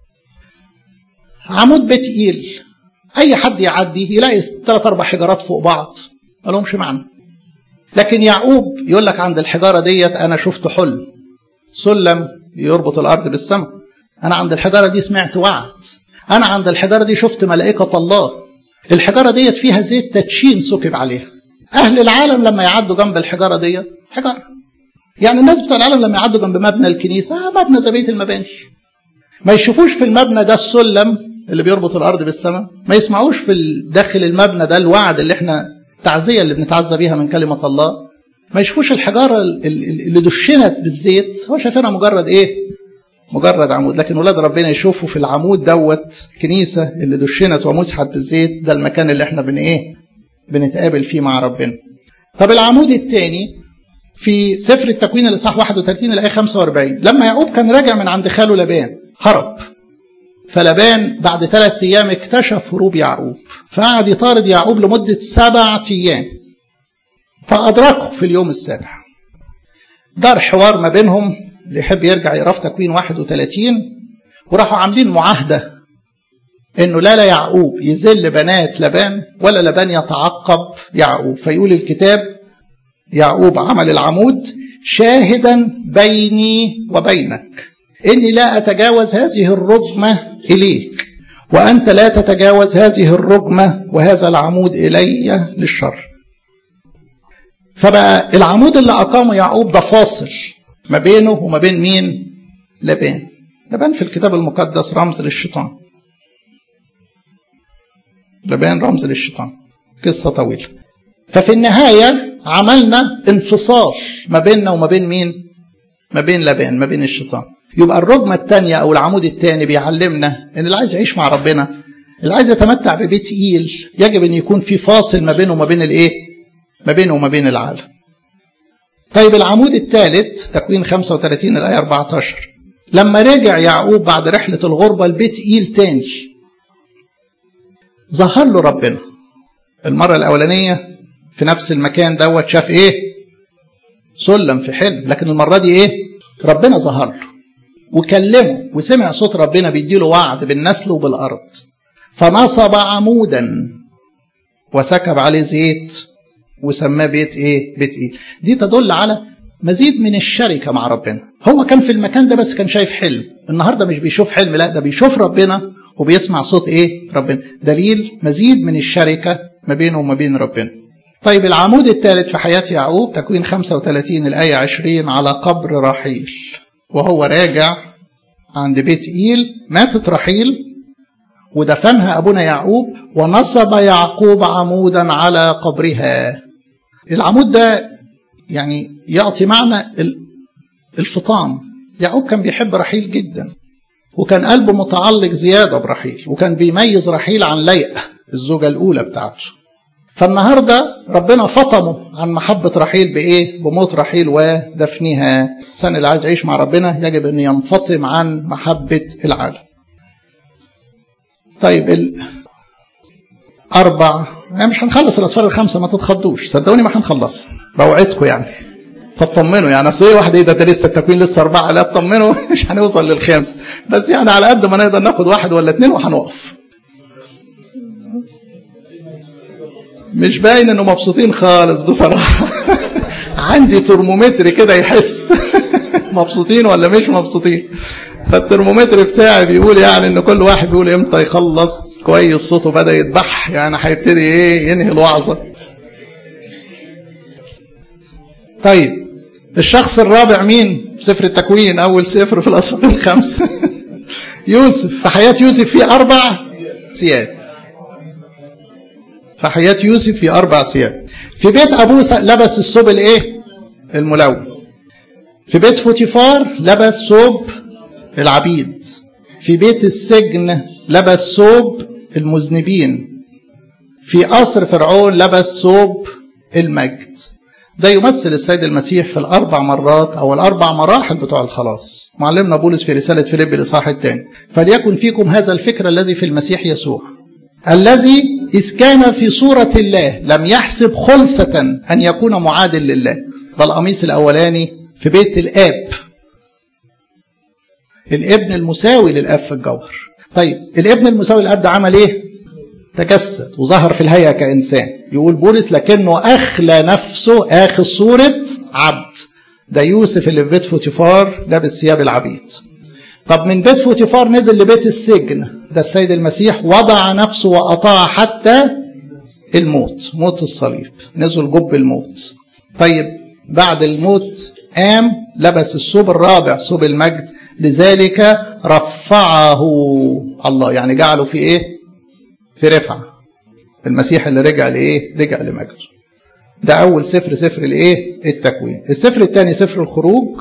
عمود بيت إيل أي حد يعدي يلاقي ثلاث أربع حجارات فوق بعض ما لهمش معنى لكن يعقوب يقول لك عند الحجارة ديت أنا شفت حلم سلم يربط الأرض بالسماء أنا عند الحجارة دي سمعت وعد أنا عند الحجارة دي شفت ملائكة الله الحجارة ديت فيها زيت تدشين سكب عليها أهل العالم لما يعدوا جنب الحجارة ديت حجارة يعني الناس بتوع العالم لما يعدوا جنب مبنى الكنيسة آه مبنى زي بيت المباني ما يشوفوش في المبنى ده السلم اللي بيربط الأرض بالسماء ما يسمعوش في داخل المبنى ده الوعد اللي احنا التعزية اللي بنتعزى بيها من كلمة الله ما يشوفوش الحجارة اللي دشنت بالزيت هو شايفينها مجرد ايه مجرد عمود لكن ولاد ربنا يشوفوا في العمود دوت كنيسة اللي دشنت ومسحت بالزيت ده المكان اللي احنا بن ايه بنتقابل فيه مع ربنا طب العمود الثاني في سفر التكوين الاصحاح 31 الايه 45 لما يعقوب كان راجع من عند خاله لبان هرب فلبان بعد ثلاث ايام اكتشف هروب يعقوب فقعد يطارد يعقوب لمده سبعة ايام فادركه في اليوم السابع دار حوار ما بينهم اللي يحب يرجع يقرا في تكوين 31 وراحوا عاملين معاهده انه لا لا يعقوب يذل بنات لبان ولا لبان يتعقب يعقوب فيقول الكتاب يعقوب عمل العمود شاهدا بيني وبينك اني لا اتجاوز هذه الرجمه اليك وانت لا تتجاوز هذه الرجمه وهذا العمود الي للشر فبقى العمود اللي اقامه يعقوب ده فاصل ما بينه وما بين مين لبان لبان في الكتاب المقدس رمز للشيطان لبان رمز للشيطان قصة طويلة ففي النهاية عملنا انفصال ما بيننا وما بين مين ما بين لبان ما بين الشيطان يبقى الرجمة الثانية أو العمود الثاني بيعلمنا إن اللي عايز يعيش مع ربنا اللي عايز يتمتع ببيت تقيل يجب أن يكون في فاصل ما بينه وما بين الإيه ما بينه وما بين العالم طيب العمود الثالث تكوين 35 الآية 14 لما رجع يعقوب بعد رحلة الغربة البيت إيل تاني ظهر له ربنا المرة الأولانية في نفس المكان دوت شاف إيه سلم في حلم لكن المرة دي إيه ربنا ظهر له وكلمه وسمع صوت ربنا بيديله وعد بالنسل وبالأرض فنصب عمودا وسكب عليه زيت وسماه بيت ايه بيت ايه دي تدل على مزيد من الشركه مع ربنا هو كان في المكان ده بس كان شايف حلم النهارده مش بيشوف حلم لا ده بيشوف ربنا وبيسمع صوت ايه ربنا دليل مزيد من الشركه ما بينه وما بين ربنا طيب العمود الثالث في حياة يعقوب تكوين 35 الآية 20 على قبر رحيل وهو راجع عند بيت إيل ماتت رحيل ودفنها أبونا يعقوب ونصب يعقوب عمودا على قبرها العمود ده يعني يعطي معنى الفطام يعقوب كان بيحب رحيل جدا وكان قلبه متعلق زيادة برحيل وكان بيميز رحيل عن ليئة الزوجة الأولى بتاعته فالنهاردة ربنا فطمه عن محبة رحيل بإيه؟ بموت رحيل ودفنها الإنسان اللي عايز يعيش مع ربنا يجب أن ينفطم عن محبة العالم طيب الأربع يعني مش هنخلص الأسفار الخمسة ما تتخضوش صدقوني ما هنخلص بوعدكم يعني فاطمنوا يعني اصل ايه واحد ايه ده لسه التكوين لسه اربعه لا اطمنوا مش هنوصل للخامس بس يعني على قد ما نقدر ناخد واحد ولا اثنين وهنقف مش باين انه مبسوطين خالص بصراحه عندي ترمومتر كده يحس مبسوطين ولا مش مبسوطين فالترمومتر بتاعي بيقول يعني ان كل واحد بيقول امتى يخلص كويس صوته بدا يتبح يعني هيبتدي ايه ينهي الوعظه طيب الشخص الرابع مين سفر التكوين اول سفر في الاصفار الخمسه يوسف في حياه يوسف في اربع ثياب في حياه يوسف في اربع ثياب في بيت ابوه لبس الثوب الايه الملون في بيت فوتيفار لبس ثوب العبيد في بيت السجن لبس ثوب المذنبين في قصر فرعون لبس ثوب المجد ده يمثل السيد المسيح في الأربع مرات أو الأربع مراحل بتوع الخلاص معلمنا بولس في رسالة فيليب الإصحاح الثاني فليكن فيكم هذا الفكر الذي في المسيح يسوع الذي إذ كان في صورة الله لم يحسب خلصة أن يكون معادل لله ده القميص الأولاني في بيت الآب الابن المساوي للاب في الجوهر طيب الابن المساوي للاب ده عمل ايه تجسد وظهر في الهيئه كانسان يقول بولس لكنه اخلى نفسه اخذ صوره عبد ده يوسف اللي في بيت فوتيفار لابس ثياب العبيد طب من بيت فوتيفار نزل لبيت السجن ده السيد المسيح وضع نفسه وأطاع حتى الموت موت الصليب نزل جب الموت طيب بعد الموت قام لبس الثوب الرابع ثوب المجد لذلك رفعه الله يعني جعله في ايه في رفعه المسيح اللي رجع لايه رجع لمجده ده اول سفر سفر الايه التكوين السفر الثاني سفر الخروج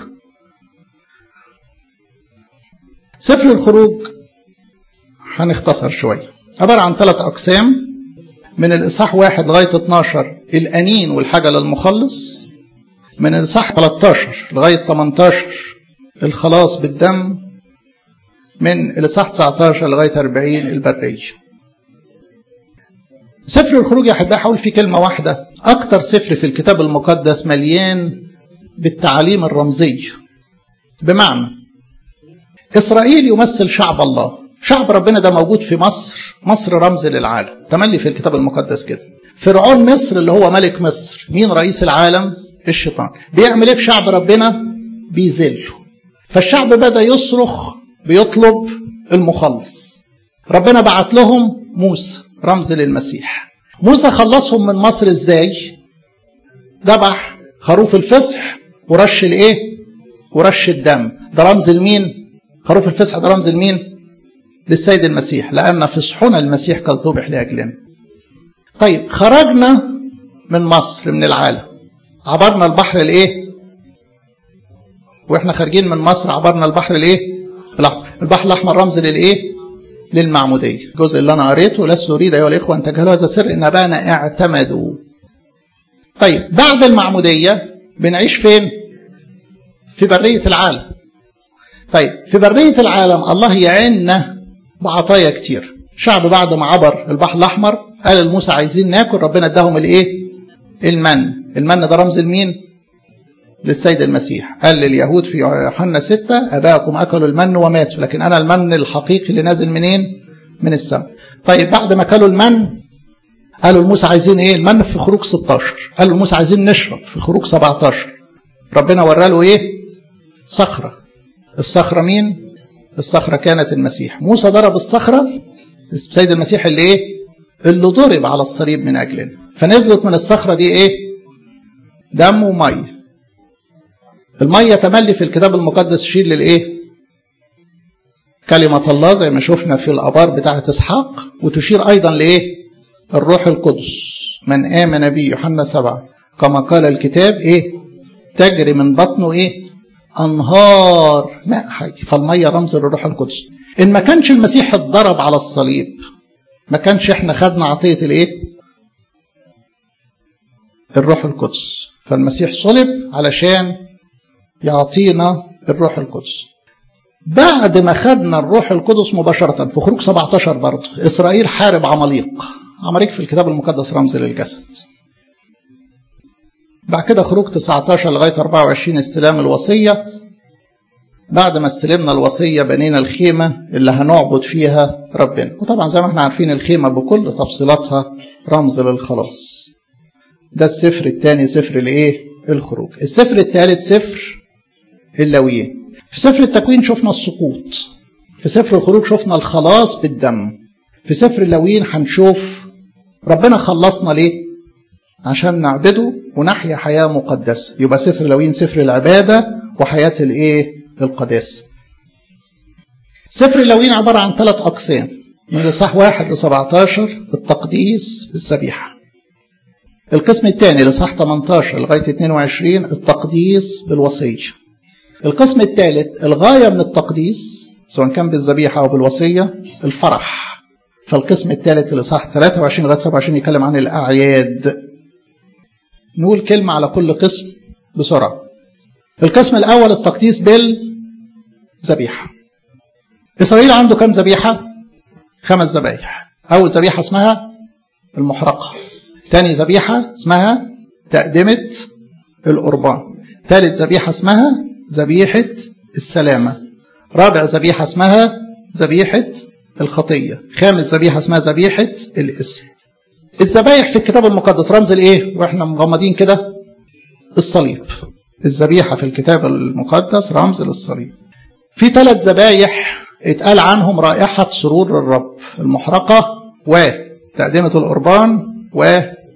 سفر الخروج هنختصر شويه عباره عن ثلاث اقسام من الاصحاح واحد لغايه 12 الانين والحاجه للمخلص من الاصحاح 13 لغايه 18 الخلاص بالدم من الاصحاح 19 لغايه 40 البريه سفر الخروج يا احبائي هقول فيه كلمه واحده اكتر سفر في الكتاب المقدس مليان بالتعاليم الرمزيه بمعنى اسرائيل يمثل شعب الله شعب ربنا ده موجود في مصر مصر رمز للعالم تملي في الكتاب المقدس كده فرعون مصر اللي هو ملك مصر مين رئيس العالم الشيطان بيعمل ايه في شعب ربنا بيذله فالشعب بدا يصرخ بيطلب المخلص ربنا بعت لهم موسى رمز للمسيح موسى خلصهم من مصر ازاي ذبح خروف الفصح ورش الايه ورش الدم ده رمز لمين خروف الفصح ده رمز لمين للسيد المسيح لأن فصحنا المسيح قد ذبح لأجلنا طيب خرجنا من مصر من العالم عبرنا البحر الايه واحنا خارجين من مصر عبرنا البحر الايه الاحمر البحر الاحمر رمز للايه للمعموديه الجزء اللي انا قريته لست اريد ايها الاخوه ان تجهلوا هذا السر ان ابانا اعتمدوا طيب بعد المعموديه بنعيش فين في بريه العالم طيب في بريه العالم الله يعيننا بعطايا كتير شعب بعد ما عبر البحر الاحمر قال لموسى عايزين ناكل ربنا اداهم الايه المن المن ده رمز لمين للسيد المسيح قال لليهود في يوحنا ستة أباكم أكلوا المن وماتوا لكن أنا المن الحقيقي اللي نازل منين من السماء طيب بعد ما أكلوا المن قالوا لموسى عايزين ايه المن في خروج 16 قالوا لموسى عايزين نشرب في خروج 17 ربنا ورى له ايه صخرة الصخرة مين الصخرة كانت المسيح موسى ضرب الصخرة السيد المسيح اللي ايه اللي ضرب على الصليب من اجلنا فنزلت من الصخرة دي ايه دم وميه الميه تملي في الكتاب المقدس تشير للايه كلمة الله زي ما شفنا في الآبار بتاعة إسحاق وتشير أيضا لإيه الروح القدس من آمن بي يوحنا سبعة كما قال الكتاب إيه تجري من بطنه إيه أنهار ماء حي فالمية رمز للروح القدس إن ما كانش المسيح اتضرب على الصليب ما كانش إحنا خدنا عطية الإيه الروح القدس فالمسيح صلب علشان يعطينا الروح القدس بعد ما خدنا الروح القدس مباشرة في خروج 17 برضه إسرائيل حارب عماليق عماليق في الكتاب المقدس رمز للجسد بعد كده خروج 19 لغاية 24 استلام الوصية بعد ما استلمنا الوصية بنينا الخيمة اللي هنعبد فيها ربنا وطبعا زي ما احنا عارفين الخيمة بكل تفصيلاتها رمز للخلاص ده السفر الثاني سفر الايه الخروج السفر الثالث سفر اللاويين في سفر التكوين شفنا السقوط في سفر الخروج شفنا الخلاص بالدم في سفر اللاويين هنشوف ربنا خلصنا ليه عشان نعبده ونحيا حياة مقدسة يبقى سفر اللاويين سفر العبادة وحياة الايه القداسة سفر اللاويين عبارة عن ثلاث أقسام من الإصحاح واحد ل 17 التقديس الذبيحة القسم الثاني الإصحاح 18 لغاية 22 التقديس بالوصية القسم الثالث الغاية من التقديس سواء كان بالذبيحة أو بالوصية الفرح فالقسم الثالث الإصحاح 23 لغاية 27 يتكلم عن الأعياد نقول كلمة على كل قسم بسرعة القسم الأول التقديس بالذبيحة إسرائيل عنده كم ذبيحة؟ خمس ذبايح أول ذبيحة اسمها المحرقة تاني ذبيحة اسمها تقدمة القربان ثالث ذبيحة اسمها ذبيحة السلامة رابع ذبيحة اسمها ذبيحة الخطية خامس ذبيحة اسمها ذبيحة الاسم الذبايح في الكتاب المقدس رمز الايه واحنا مغمضين كده الصليب الذبيحة في الكتاب المقدس رمز للصليب في ثلاث ذبايح اتقال عنهم رائحة سرور الرب المحرقة وتقدمة القربان و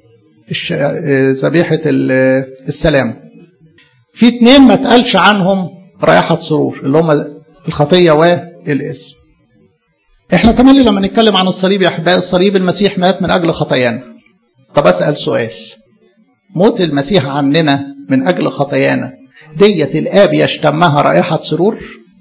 ذبيحة السلام في اتنين ما اتقالش عنهم رائحة سرور اللي هم الخطية والاسم احنا تملي لما نتكلم عن الصليب يا احبائي الصليب المسيح مات من اجل خطايانا طب اسال سؤال موت المسيح عننا من اجل خطايانا ديت الاب يشتمها رائحه سرور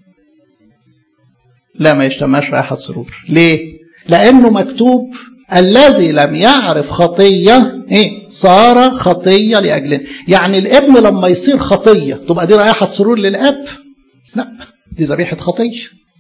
لا ما يشتمهاش رائحه سرور ليه لانه مكتوب الذي لم يعرف خطيه ايه صار خطيه لاجلنا يعني الابن لما يصير خطيه تبقى دي رائحه سرور للاب لا دي ذبيحه خطيه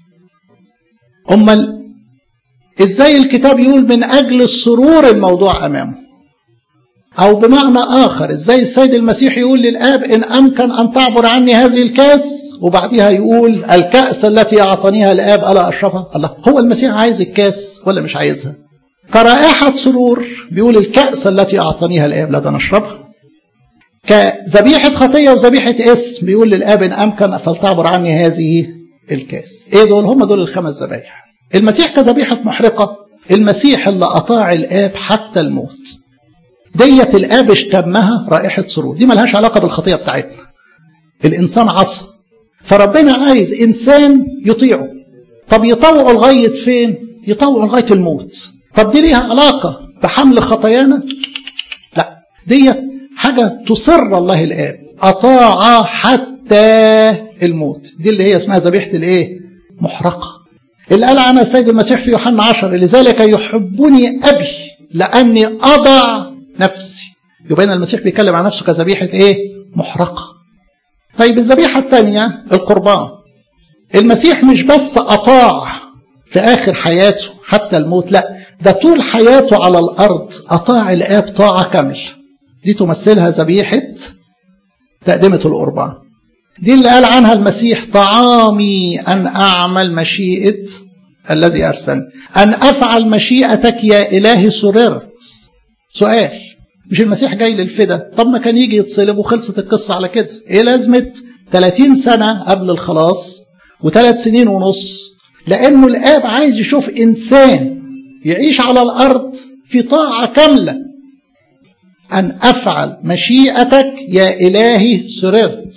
امال ازاي الكتاب يقول من اجل السرور الموضوع امامه او بمعنى اخر ازاي السيد المسيح يقول للاب ان امكن ان تعبر عني هذه الكاس وبعدها يقول الكاس التي اعطانيها الاب الا اشربها الله هو المسيح عايز الكاس ولا مش عايزها كرائحة سرور بيقول الكأس التي أعطانيها الآب لا ده نشربها كذبيحة خطية وذبيحة اسم بيقول للآب إن أمكن فلتعبر عني هذه الكاس إيه دول هم دول الخمس ذبايح المسيح كذبيحة محرقة المسيح اللي أطاع الآب حتى الموت ديت الآب اشتمها رائحة سرور دي ملهاش علاقة بالخطية بتاعتنا الإنسان عصى فربنا عايز إنسان يطيعه طب يطوعه لغاية فين يطوعه لغاية الموت طب دي ليها علاقة بحمل خطايانا لا ديت حاجة تصر الله الآب أطاع حتى الموت دي اللي هي اسمها ذبيحة الإيه محرقة اللي قال عنها السيد المسيح في يوحنا 10 لذلك يحبني أبي لأني أضع نفسي يبقى المسيح بيتكلم عن نفسه كذبيحة إيه محرقة طيب الذبيحة الثانية القربان المسيح مش بس أطاع في آخر حياته حتى الموت لا ده طول حياته على الأرض أطاع الآب طاعة كامل دي تمثلها ذبيحة تقدمة القربان دي اللي قال عنها المسيح طعامي أن أعمل مشيئة الذي أرسلني أن أفعل مشيئتك يا إلهي سررت سؤال مش المسيح جاي للفدا طب ما كان يجي يتصلب وخلصت القصة على كده ايه لازمة 30 سنة قبل الخلاص وثلاث سنين ونص لأنه الآب عايز يشوف إنسان يعيش على الأرض في طاعة كاملة أن أفعل مشيئتك يا إلهي سررت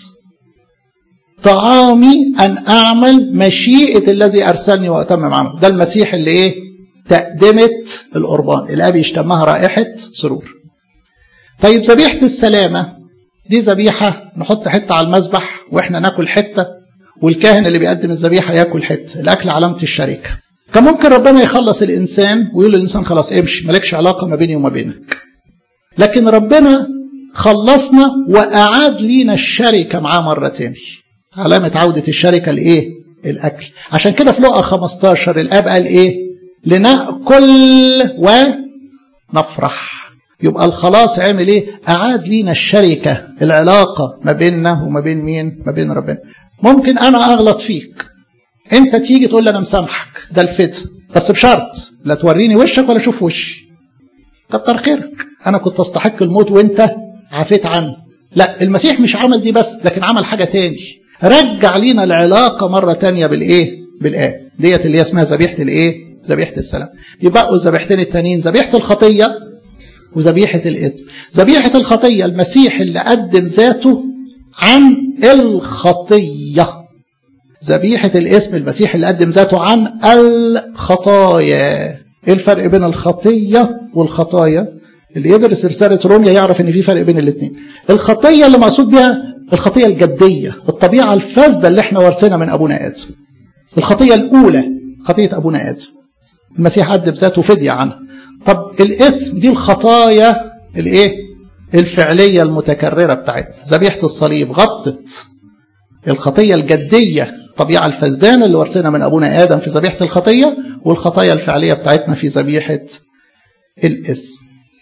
طعامي أن أعمل مشيئة الذي أرسلني وأتمم عمله ده المسيح اللي إيه تقدمت القربان الآب يشتمها رائحة سرور طيب ذبيحة السلامة دي ذبيحة نحط حتة على المذبح وإحنا ناكل حتة والكاهن اللي بيقدم الذبيحة ياكل حتة الأكل علامة الشركة كان ممكن ربنا يخلص الإنسان ويقول للإنسان خلاص امشي مالكش علاقة ما بيني وما بينك لكن ربنا خلصنا وأعاد لينا الشركة معاه مرة تاني علامة عودة الشركة الإيه؟ الأكل عشان كده في لقا 15 الآب قال إيه؟ لنأكل ونفرح يبقى الخلاص عمل إيه؟ أعاد لينا الشركة العلاقة ما بيننا وما بين مين؟ ما بين ربنا ممكن أنا أغلط فيك أنت تيجي تقول لي أنا مسامحك ده الفدى بس بشرط لا توريني وشك ولا أشوف وشي كتر خيرك أنا كنت أستحق الموت وأنت عفيت عنه لا المسيح مش عمل دي بس لكن عمل حاجة تاني رجع لينا العلاقة مرة تانية بالإيه؟ بالآب ديت اللي هي اسمها ذبيحة الإيه؟ ذبيحة السلام يبقوا الذبيحتين التانيين ذبيحة الخطية وذبيحة الإثم ذبيحة الخطية المسيح اللي قدم ذاته عن الخطية ذبيحة الاسم المسيح اللي قدم ذاته عن الخطايا ايه الفرق بين الخطية والخطايا اللي يدرس رسالة روميا يعرف ان في فرق بين الاثنين الخطية اللي مقصود بها الخطية الجدية الطبيعة الفاسدة اللي احنا ورثنا من ابونا ادم الخطية الاولى خطية ابونا ادم المسيح قدم ذاته فدية عنها طب الاثم دي الخطايا الايه الفعلية المتكررة بتاعتنا ذبيحة الصليب غطت الخطية الجدية الطبيعة الفسدانة اللي ورثنا من أبونا آدم في ذبيحة الخطية والخطايا الفعلية بتاعتنا في ذبيحة الاسم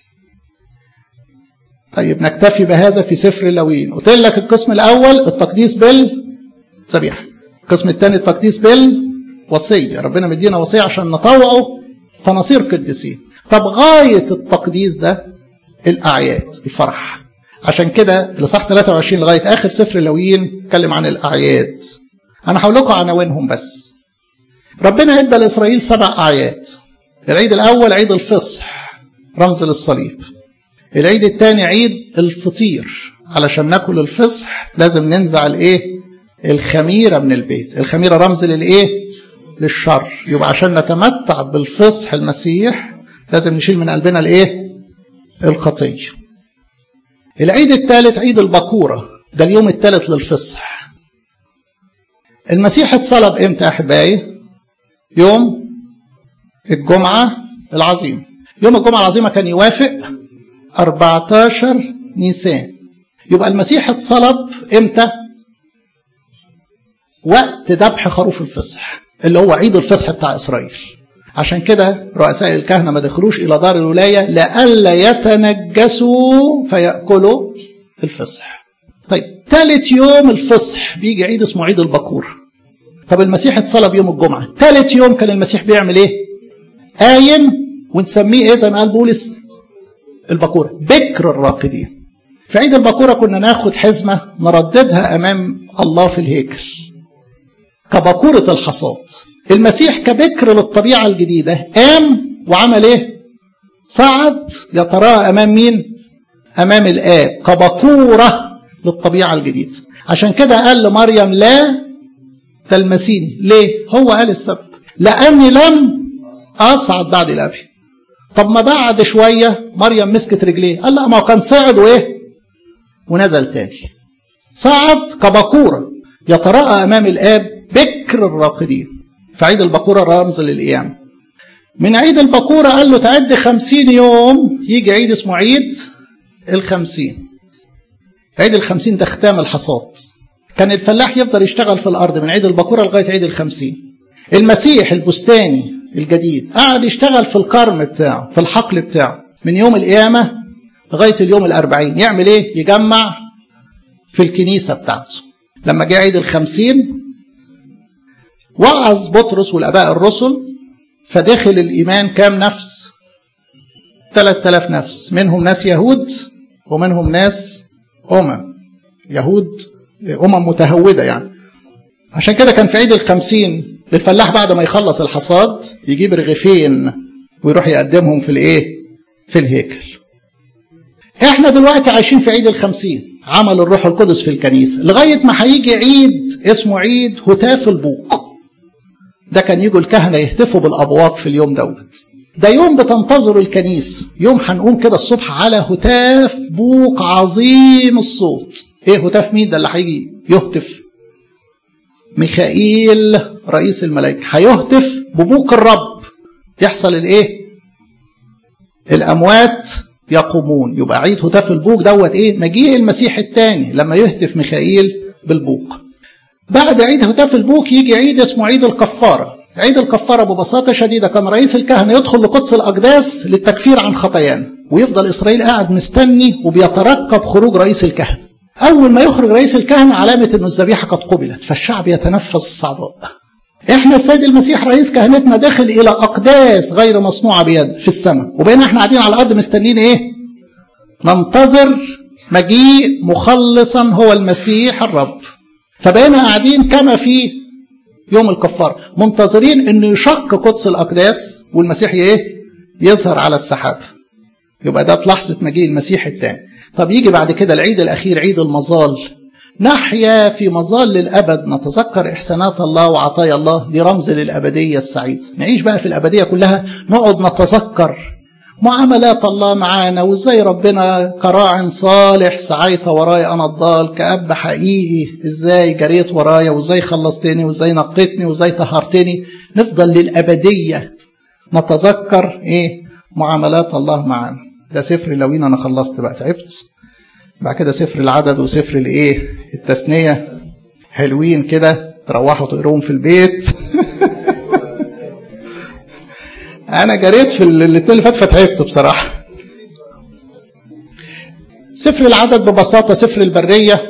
طيب نكتفي بهذا في سفر اللوين قلت لك القسم الأول التقديس بالذبيحة القسم الثاني التقديس بالوصية ربنا مدينا وصية عشان نطوعه فنصير قديسين طب غاية التقديس ده الأعياد الفرح عشان كده لصح 23 لغاية آخر سفر لويين اتكلم عن الأعياد أنا هقول لكم عناوينهم بس ربنا ادى لإسرائيل سبع أعياد العيد الأول عيد الفصح رمز للصليب العيد الثاني عيد الفطير علشان ناكل الفصح لازم ننزع الايه الخميرة من البيت الخميرة رمز للايه للشر يبقى عشان نتمتع بالفصح المسيح لازم نشيل من قلبنا الايه الخطيه العيد الثالث عيد البكورة ده اليوم الثالث للفصح المسيح اتصلب امتى يا احبائي يوم الجمعة العظيم يوم الجمعة العظيمة كان يوافق 14 نيسان يبقى المسيح اتصلب امتى وقت ذبح خروف الفصح اللي هو عيد الفصح بتاع اسرائيل عشان كده رؤساء الكهنة ما دخلوش إلى دار الولاية لئلا يتنجسوا فيأكلوا الفصح طيب ثالث يوم الفصح بيجي عيد اسمه عيد البكور طب المسيح اتصلب يوم الجمعة ثالث يوم كان المسيح بيعمل ايه قايم ونسميه ايه زي ما قال بولس البكورة بكر الراقدين في عيد البكورة كنا ناخد حزمة نرددها أمام الله في الهيكل كبكورة الحصاد المسيح كبكر للطبيعة الجديدة قام وعمل ايه صعد يتراءى امام مين امام الاب كبكورة للطبيعة الجديدة عشان كده قال لمريم لا تلمسيني ليه هو قال السبب لاني لم اصعد بعد الابي طب ما بعد شوية مريم مسكت رجليه قال لا ما هو كان صعد وايه ونزل تاني صعد كبكورة يتراءى امام الاب بكر الراقدين في عيد البكورة رمز للقيامة من عيد البكورة قال له تعد خمسين يوم يجي عيد اسمه عيد الخمسين عيد الخمسين ده ختام الحصاد كان الفلاح يفضل يشتغل في الأرض من عيد البكورة لغاية عيد الخمسين المسيح البستاني الجديد قعد يشتغل في الكرم بتاعه في الحقل بتاعه من يوم القيامة لغاية اليوم الأربعين يعمل إيه؟ يجمع في الكنيسة بتاعته لما جه عيد الخمسين وعظ بطرس والآباء الرسل فدخل الإيمان كام نفس؟ 3000 نفس منهم ناس يهود ومنهم ناس أمم يهود أمم متهودة يعني عشان كده كان في عيد الخمسين الفلاح بعد ما يخلص الحصاد يجيب رغيفين ويروح يقدمهم في الايه في الهيكل احنا دلوقتي عايشين في عيد الخمسين عمل الروح القدس في الكنيسة لغاية ما هيجي عيد اسمه عيد هتاف البوق ده كان يجوا الكهنة يهتفوا بالأبواق في اليوم دوت ده يوم بتنتظر الكنيسة يوم هنقوم كده الصبح على هتاف بوق عظيم الصوت ايه هتاف مين ده اللي هيجي يهتف ميخائيل رئيس الملائكة هيهتف ببوق الرب يحصل الايه الاموات يقومون يبقى عيد هتاف البوق دوت ايه مجيء المسيح الثاني لما يهتف ميخائيل بالبوق بعد عيد هتاف البوق يجي عيد اسمه عيد الكفارة عيد الكفارة ببساطة شديدة كان رئيس الكهنة يدخل لقدس الأقداس للتكفير عن خطايانا ويفضل إسرائيل قاعد مستني وبيترقب خروج رئيس الكهنة أول ما يخرج رئيس الكهنة علامة أن الذبيحة قد قبلت فالشعب يتنفس الصعداء احنا السيد المسيح رئيس كهنتنا داخل الى اقداس غير مصنوعه بيد في السماء وبقينا احنا قاعدين على الارض مستنيين ايه ننتظر مجيء مخلصا هو المسيح الرب فبقينا قاعدين كما في يوم الكفار منتظرين انه يشق قدس الاقداس والمسيح ايه يظهر على السحاب يبقى ده لحظه مجيء المسيح الثاني طب يجي بعد كده العيد الاخير عيد المظال نحيا في مظال للأبد نتذكر إحسانات الله وعطايا الله دي رمز للأبدية السعيدة نعيش بقى في الأبدية كلها نقعد نتذكر معاملات الله معانا وازاي ربنا كراع صالح سعيت وراي انا الضال كأب حقيقي ازاي جريت ورايا وازاي خلصتني وازاي نقيتني وازاي طهرتني نفضل للأبدية نتذكر ايه معاملات الله معانا ده سفر لوين انا خلصت بقى تعبت بعد كده سفر العدد وسفر الايه التثنيه حلوين كده تروحوا تقروهم في البيت انا جريت في الاثنين اللي فات فتعبت بصراحه سفر العدد ببساطه سفر البريه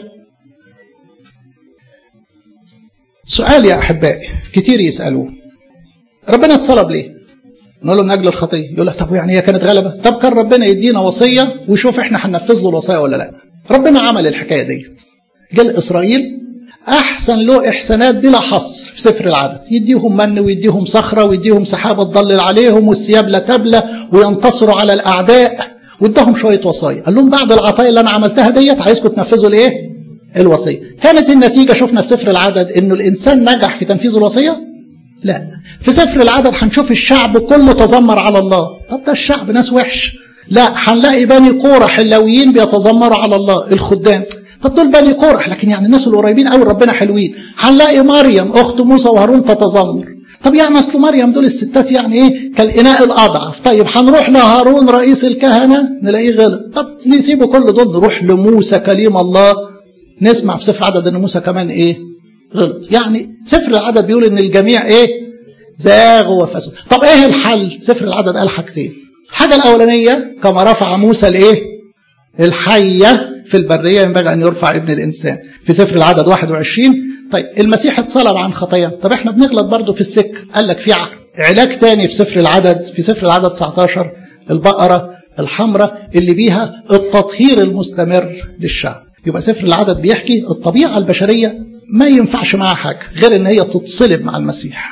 سؤال يا احبائي كتير يسالوه ربنا اتصلب ليه نقول له من اجل الخطيه يقول لك طب يعني هي كانت غلبه طب كان ربنا يدينا وصيه ويشوف احنا هننفذ له الوصيه ولا لا ربنا عمل الحكايه ديت جه اسرائيل احسن له احسانات بلا حصر في سفر العدد يديهم من ويديهم صخره ويديهم سحابه تضلل عليهم والثياب لا تبلى وينتصروا على الاعداء واداهم شويه وصايا قال لهم بعد العطايا اللي انا عملتها ديت عايزكم تنفذوا الايه الوصيه كانت النتيجه شفنا في سفر العدد انه الانسان نجح في تنفيذ الوصيه لا في سفر العدد هنشوف الشعب كله تذمر على الله طب ده الشعب ناس وحش لا هنلاقي بني قورح اللاويين بيتذمروا على الله الخدام طب دول بني قورح لكن يعني الناس القريبين قوي ربنا حلوين هنلاقي مريم اخت موسى وهارون تتذمر طب يعني اصل مريم دول الستات يعني ايه كالاناء الاضعف طيب هنروح لهارون رئيس الكهنه نلاقيه غلط طب نسيبه كل دول نروح لموسى كليم الله نسمع في سفر العدد ان موسى كمان ايه غلط يعني سفر العدد بيقول ان الجميع ايه زاغوا وفسدوا طب ايه الحل سفر العدد قال حاجتين الحاجه الاولانيه كما رفع موسى الايه الحيه في البريه ينبغي ان يرفع ابن الانسان في سفر العدد 21 طيب المسيح اتصلب عن خطايانا طب احنا بنغلط برضه في السك قال لك في علاج تاني في سفر العدد في سفر العدد 19 البقره الحمراء اللي بيها التطهير المستمر للشعب يبقى سفر العدد بيحكي الطبيعه البشريه ما ينفعش معاها حاجه غير ان هي تتصلب مع المسيح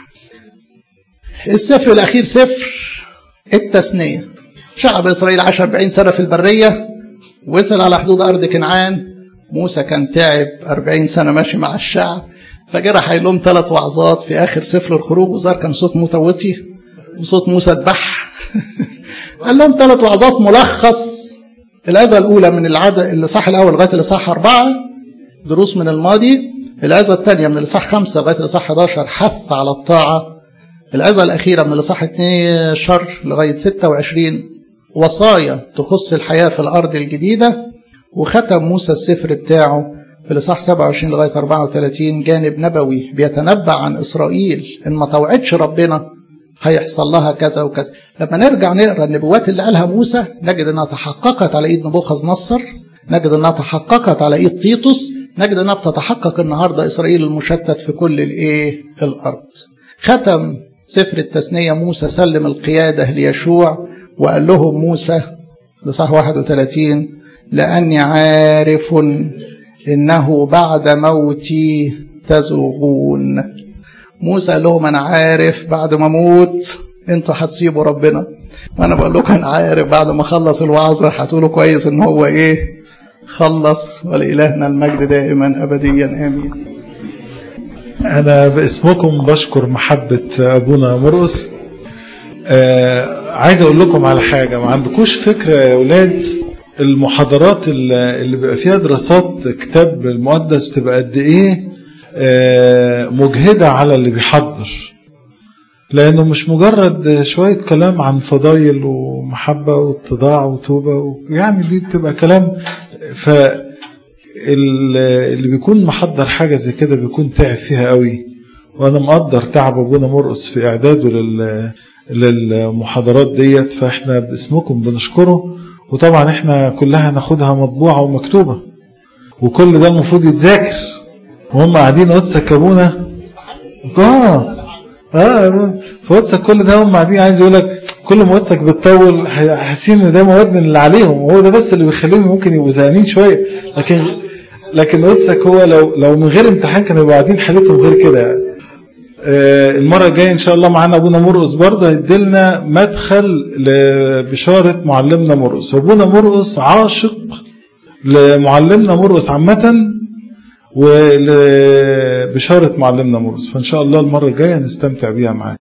السفر الأخير سفر التثنية شعب إسرائيل عاش 40 سنة في البرية وصل على حدود أرض كنعان موسى كان تعب 40 سنة ماشي مع الشعب فجرح لهم ثلاث وعظات في آخر سفر الخروج وظهر كان صوت متوتي وصوت موسى اتبح قال لهم ثلاث وعظات ملخص العظة الأولى من العدد الإصحاح الأول لغاية الإصحاح أربعة دروس من الماضي العظة الثانية من الإصحاح خمسة لغاية الإصحاح 11 حث على الطاعة العظة الأخيرة من الإصحاح 12 لغاية 26 وصايا تخص الحياة في الأرض الجديدة وختم موسى السفر بتاعه في الإصحاح 27 لغاية 34 جانب نبوي بيتنبأ عن إسرائيل إن ما توعدش ربنا هيحصل لها كذا وكذا لما نرجع نقرا النبوات اللي قالها موسى نجد انها تحققت على ايد نبوخذ نصر نجد انها تحققت على ايد تيتوس نجد انها بتتحقق النهارده اسرائيل المشتت في كل الايه الارض ختم سفر التثنيه موسى سلم القياده ليشوع وقال لهم موسى لصح 31 لاني عارف انه بعد موتي تزوغون موسى قال لهم انا عارف بعد ما اموت انتوا هتسيبوا ربنا وانا بقول لكم انا عارف بعد ما اخلص الوعظه هتقولوا كويس ان هو ايه خلص ولإلهنا المجد دائما ابديا امين
انا باسمكم بشكر محبه ابونا مرقس آه عايز اقول لكم على حاجه ما عندكوش فكره يا اولاد المحاضرات اللي بيبقى فيها دراسات كتاب المقدس بتبقى قد ايه مجهدة على اللي بيحضر لأنه مش مجرد شوية كلام عن فضايل ومحبة واتضاع وتوبة يعني دي بتبقى كلام ف اللي بيكون محضر حاجة زي كده بيكون تعب فيها قوي وأنا مقدر تعب أبونا مرقص في إعداده لل للمحاضرات ديت فإحنا باسمكم بنشكره وطبعا إحنا كلها ناخدها مطبوعة ومكتوبة وكل ده المفروض يتذاكر وهم قاعدين واتسك ابونا اه اه فواتسك كل ده هم قاعدين عايز يقول لك كل ما واتسك بتطول حاسين ان ده مواد من اللي عليهم وهو ده بس اللي بيخليهم ممكن يبقوا زهقانين شويه لكن لكن واتسك هو لو لو من غير امتحان كانوا يبقوا قاعدين حالتهم غير كده آه المره الجايه ان شاء الله معانا ابونا مرقص برضه هيديلنا مدخل لبشاره معلمنا مرقص وابونا مرقص عاشق لمعلمنا مرقص عامه ولبشارة معلمنا مرقس فإن شاء الله المرة الجاية نستمتع بيها معاك